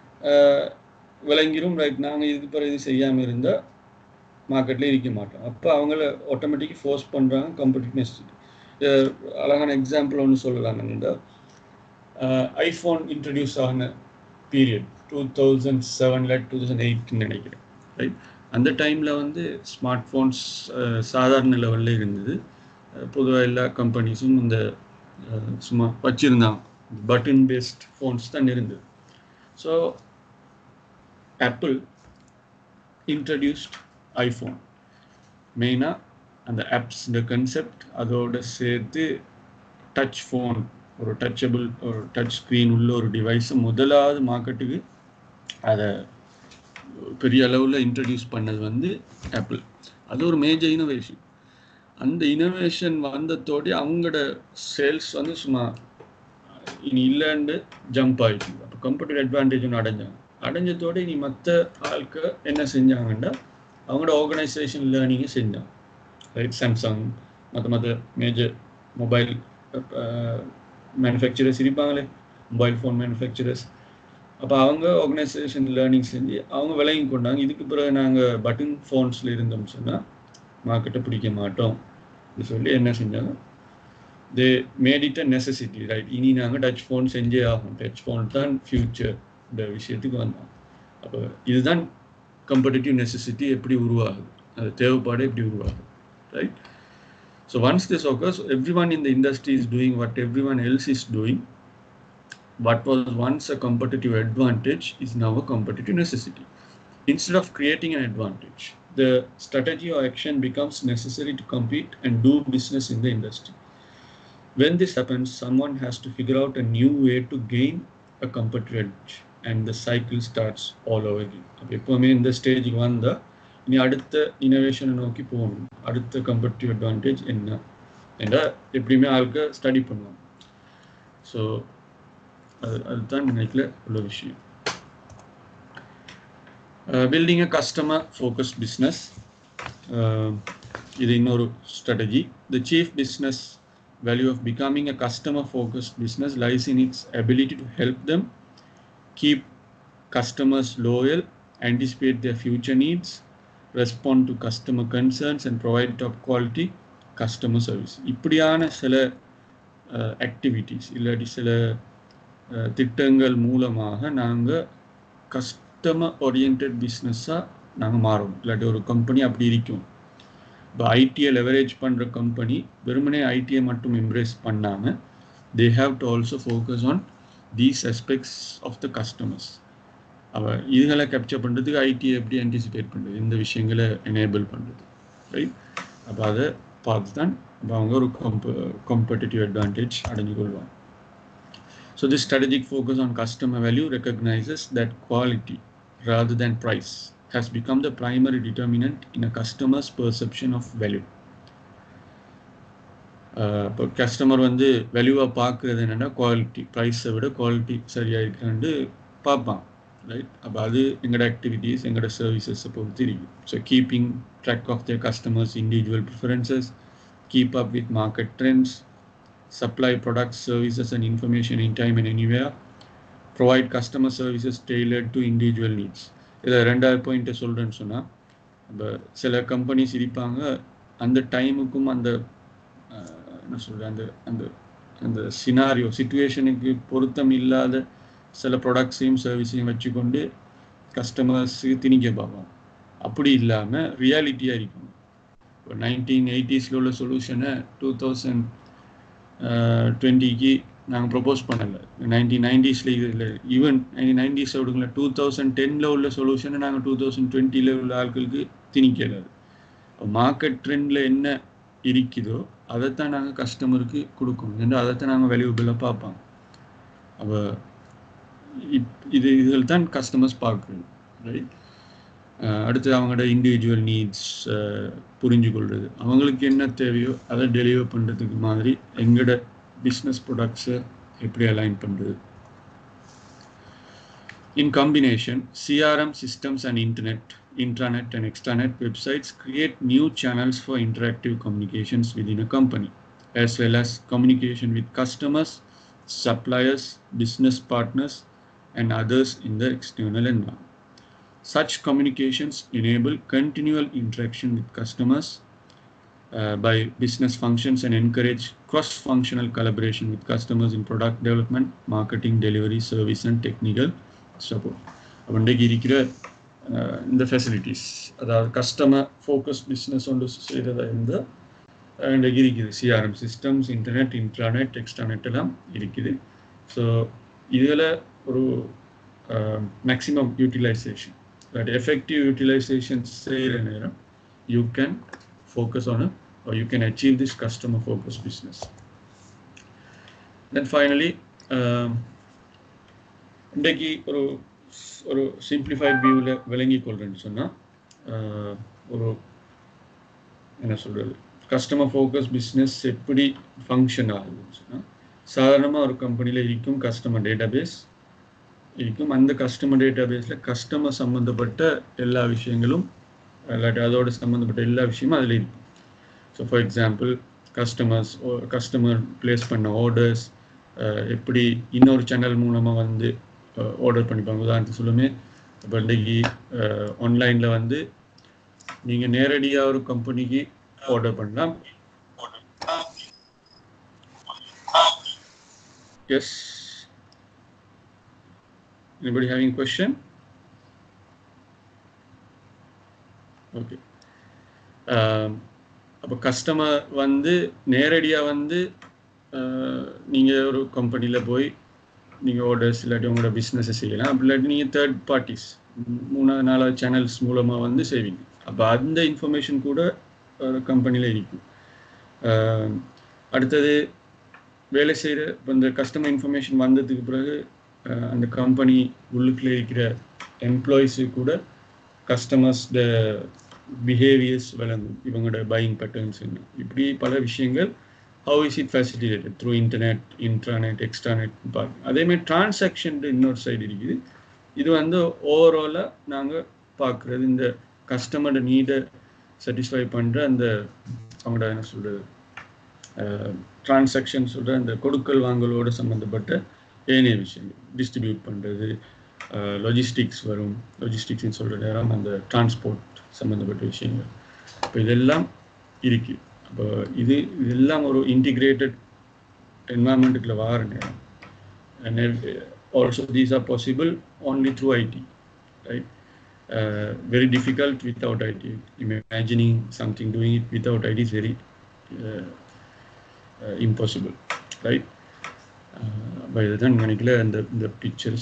விளங்கிரும் ரைட் நாங்கள் இதுக்கு பிறகு இது செய்யாமல் இருந்தால் மார்க்கெட்டில் இருக்க மாட்டோம் அப்போ அவங்கள ஆட்டோமேட்டிக்காக ஃபோர்ஸ் பண்ணுறாங்க கம்பெட்டிவ்னஸ் அழகான எக்ஸாம்பிள் ஒன்று சொல்லலாம் என்னென்னா ஐஃபோன் இன்ட்ரடியூஸ் ஆன பீரியட் டூ தௌசண்ட் செவனில் டூ தௌசண்ட் எயிட்னு நினைக்கிறேன் ரைட் அந்த டைமில் வந்து ஸ்மார்ட் ஃபோன்ஸ் சாதாரண லெவலில் இருந்தது பொதுவாக எல்லா கம்பெனிஸும் இந்த சும்மா வச்சுருந்தாங்க பட்டன் பேஸ்ட் ஃபோன்ஸ் தான் இருந்தது ஸோ ஆப்பிள் இன்ட்ரடியூஸ்ட் ஐஃபோன் மெயினாக அந்த ஆப்ஸ் இந்த கன்செப்ட் அதோட சேர்த்து டச் ஃபோன் ஒரு டச்சபிள் ஒரு டச் ஸ்க்ரீன் உள்ள ஒரு டிவைஸை முதலாவது மார்க்கெட்டுக்கு அதை பெரிய அளவில் இன்ட்ரடியூஸ் பண்ணது வந்து ஆப்பிள் அது ஒரு மேஜர் இனோவேஷன் அந்த இனோவேஷன் வந்ததோடு அவங்களோட சேல்ஸ் வந்து சும்மா இனி இல்லைன்னு ஜம்ப் ஆயிடுச்சு அப்போ கம்ப்யூட்டர் அட்வான்டேஜ் ஒன்று அடைஞ்சாங்க அடைஞ்சதோடு இனி மற்ற ஆளுக்கு என்ன செஞ்சாங்கன்னா அவங்களோட ஆர்கனைசேஷன் லேர்னிங்கை செஞ்சாங்க ரைட் சாம்சங் மற்ற மற்ற மேஜர் மொபைல் மேனுஃபேக்சரர்ஸ் இருப்பாங்களே மொபைல் ஃபோன் மேனுஃபேக்சரர்ஸ் அப்போ அவங்க ஆர்கனைசேஷன் லேர்னிங் செஞ்சு அவங்க விலையும் கொண்டாங்க இதுக்கு பிறகு நாங்கள் பட்டன் ஃபோன்ஸில் இருந்தோம்னு சொன்னால் மார்க்கெட்டை பிடிக்க மாட்டோம் அப்படி சொல்லி என்ன செஞ்சாங்க they made it a necessity right இனி நாங்கள் டச் ஃபோன் செஞ்சே ஆகும் டச் ஃபோன் தான் ஃப்யூச்சர் இந்த விஷயத்துக்கு வந்தோம் அப்போ இதுதான் கம்படிட்டிவ் நெசசிட்டி எப்படி உருவாகுது அது தேவைப்பாடு எப்படி உருவாகுது right so once this occurs everyone in the industry is doing what everyone else is doing what was once a competitive advantage is now a competitive necessity instead of creating an advantage the strategy or action becomes necessary to compete and do business in the industry when this happens someone has to figure out a new way to gain a competitive edge and the cycle starts all over again அப்போ எப்போவுமே இந்த ஸ்டேஜுக்கு வந்தால் இனி அடுத்த இனோவேஷனை நோக்கி போகணும் அடுத்த கம்பெட்டிவ் அட்வான்டேஜ் என்ன என்ற எப்படியுமே ஆளுக்கு ஸ்டடி பண்ணுவோம் ஸோ அது அதுதான் நினைக்கல உள்ள விஷயம் building a customer focus business இது இன்னொரு strategy the chief business value of becoming a customer focus business lies in its ability to help them keep customers loyal, anticipate their future needs, respond to customer concerns and provide top quality customer service. இப்படியான சில activities இல்லாட்டி சில திட்டங்கள் மூலமாக நாங்கள் customer orient பிஸ்னஸாக நாங்கள் மாறுவோம் இல்லாட்டி ஒரு கம்பெனி அப்படி இருக்கும் இப்போ ஐடியை லெவரேஜ் பண்ணுற கம்பெனி வெறுமனே ஐடியை மட்டும் எம்ப்ரேஸ் பண்ணாமல் they have to also focus on these aspects of the customers அவ இதுகளை கேப்சர் பண்ணுறதுக்கு ஐடி எப்படி ஆன்டிசிபேட் பண்ணுறது இந்த விஷயங்களை எனேபிள் பண்ணுறது ரைட் அப்போ அதை பார்த்து தான் அப்போ அவங்க ஒரு கம்ப காம்படிட்டிவ் அட்வான்டேஜ் அடைஞ்சு கொள்வாங்க so this strategic focus on customer value recognises that quality rather than price has become the primary determinant in a customer's perception of value. இப்போ கஸ்டமர் வந்து வேல்யூவாக பார்க்குறது என்னென்னா குவாலிட்டி ப்ரைஸை விட குவாலிட்டி சரியாக இருக்கான்னு பார்ப்பான் ரைட் அப்போ அது எங்களோட ஆக்டிவிட்டீஸ் எங்களோட சர்வீசஸை பொறுத்து இருக்கு so keeping track of their customers individual preferences keep up with market trends supply products, services, and information in time and anywhere, provide customer services tailored to individual needs இதில் ரெண்டாவது பாயிண்ட்டை சொல்கிறேன்னு சொன்னால் இப்போ சில கம்பெனிஸ் இருப்பாங்க அந்த டைமுக்கும் அந்த அஹ், என்ன சொல்கிறது அந்த அந்த அந்த சினாரியோ சுச்சுவேஷனுக்கு பொருத்தம் இல்லாத சில ப்ராடக்ட்ஸையும் சர்வீஸையும் வச்சுக்கொண்டு கஸ்டமர்ஸுக்கு திணிக்க பார்ப்போம் அப்படி இல்லாமல் ரியாலிட்டியாக இருக்கும் இப்போ நைன்டீன் எயிட்டிஸில் உள்ள சொல்யூஷனை டூ தௌசண்ட் டுவெண்ட்டிக்கு நாங்கள் ப்ரொப்போஸ் பண்ணலை நைன்டீன் நைன்டிஸில் இதில் ஈவன் நைன்டீன் நைன்டிஸை விடுங்கள டூ தௌசண்ட் டென்னில் உள்ள சொல்யூஷனை நாங்கள் டூ தௌசண்ட் டுவெண்ட்டியில் உள்ள ஆட்களுக்கு திணிக்கலாது மார்க்கெட் ட்ரெண்டில் என்ன இருக்குதோ அதைத்தான் நாங்கள் கஸ்டமருக்கு கொடுக்கணும் என்று அதைத்தான் நாங்கள் வேல்யூபிளாக பார்ப்போம் அப்போ இப் இது இதில் தான் கஸ்டமர்ஸ் பார்க்குறது ரைட் அடுத்து அவங்களோட இண்டிவிஜுவல் நீட்ஸ் புரிஞ்சு கொள்வது அவங்களுக்கு என்ன தேவையோ அதை டெலிவர் பண்ணுறதுக்கு மாதிரி எங்களோட பிஸ்னஸ் ப்ராடக்ட்ஸை எப்படி அலைன் பண்ணுறது In combination, CRM systems and internet, intranet and extranet websites create new channels for interactive communications within a company, as well as communication with customers, suppliers, business partners, and others in the external environment. Such communications enable continual interaction with customers uh, by business functions and encourage cross-functional collaboration with customers in product development, marketing, delivery, service, and technical support. அப்போ இன்றைக்கு இருக்கிற அஹ், இந்த facilities அதாவது customer focus business ஒன்று செய்கிறதா இருந்தால் இன்றைக்கு இருக்குது CRM systems internet intranet extranet எல்லாம் இருக்குது ஸோ இதில் ஒரு maximum utilisation that effective utilization செய்கிற நேரம் you can focus on a or you can achieve this customer focused business then finally um, இன்றைக்கு ஒரு ஒரு சிம்பிளிஃபைட் வியூவில் விளங்கி கொள்றேன்னு சொன்னால் ஒரு என்ன சொல்கிறது கஸ்டமர் ஃபோக்கஸ் பிஸ்னஸ் எப்படி ஃபங்க்ஷன் ஆகுதுன்னு சொன்னால் சாதாரணமாக ஒரு கம்பெனியில் இருக்கும் கஸ்டமர் டேட்டாபேஸ் இருக்கும் அந்த கஸ்டமர் டேட்டாபேஸில் கஸ்டமர் சம்மந்தப்பட்ட எல்லா விஷயங்களும் இல்லாட்டி அதோட சம்மந்தப்பட்ட எல்லா விஷயமும் அதில் இருக்கும் so for example customers customer place பண்ண ஆர்டர்ஸ் எப்படி இன்னொரு சேனல் மூலமாக வந்து ஆர்டர் பண்ணிப்பாங்க உதாரணத்துக்கு சொல்லுமே இப்போ இன்றைக்கி ஆன்லைனில் வந்து நீங்கள் நேரடியாக ஒரு கம்பெனிக்கு ஆர்டர் பண்ணலாம் yes Anybody having question? Okay அப்போ கஸ்டமர் வந்து நேரடியாக வந்து நீங்கள் ஒரு கம்பெனியில் போய் நீங்கள் ஆர்டர்ஸ் இல்லாட்டி உங்களோட பிஸ்னஸை செய்யலாம் அப்படி இல்லாட்டி நீங்கள் தேர்ட் பார்ட்டிஸ் மூணாவது நாலாவது சேனல்ஸ் மூலமாக வந்து செய்வீங்க அப்போ அந்த இன்ஃபர்மேஷன் கூட கம்பெனியில் இருக்கும் அஹ், அடுத்தது வேலை செய்கிற இப்போ இந்த கஸ்டமர் இன்ஃபர்மேஷன் வந்ததுக்கு பிறகு அஹ், அந்த கம்பெனி உள்ளுக்குள்ளே இருக்கிற எம்ப்ளாயிஸு கூட கஸ்டமர்ஸ்ட பிஹேவியர்ஸ் விளங்கும் இவங்களோட பையிங் பேட்டர்ன்ஸ் என்ன இப்படி பல விஷயங்கள் how is it facilitated through internet intranet extranet பாருங்க அதேமாதிரி டிரான்சாக்ஷன் இன்னொரு சைடு இருக்குது இது வந்து ஓவராலாக நாங்கள் பார்க்குறது இந்த கஸ்டமரோட நீடை சாட்டிஸ்ஃபை பண்ணுற அந்த அவங்களோட என்ன சொல்கிறது டிரான்சாக்ஷன் சொல்கிற அந்த கொடுக்கல் வாங்கலோடு சம்மந்தப்பட்ட ஏனைய விஷயங்கள் டிஸ்ட்ரிபியூட் பண்ணுறது லாஜிஸ்டிக்ஸ் வரும் லாஜிஸ்டிக்ஸ்னு சொல்கிற நேரம் அந்த டிரான்ஸ்போர்ட் சம்மந்தப்பட்ட விஷயங்கள் இப்போ இதெல்லாம் இருக்குது அப்போ இது இதெல்லாம் ஒரு இன்டிகிரேட்டட் என்வாயன்மெண்ட்டுக்குள்ள வார நேரம் and uh, also these are possible only through IT, right? Uh, very difficult without IT. Imagining something doing it without IT is very uh, uh, impossible, right? By the time and the, the picture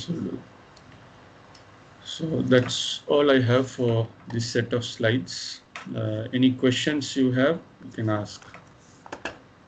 So that's all I have for this set of slides. Uh, any questions you have, you can ask.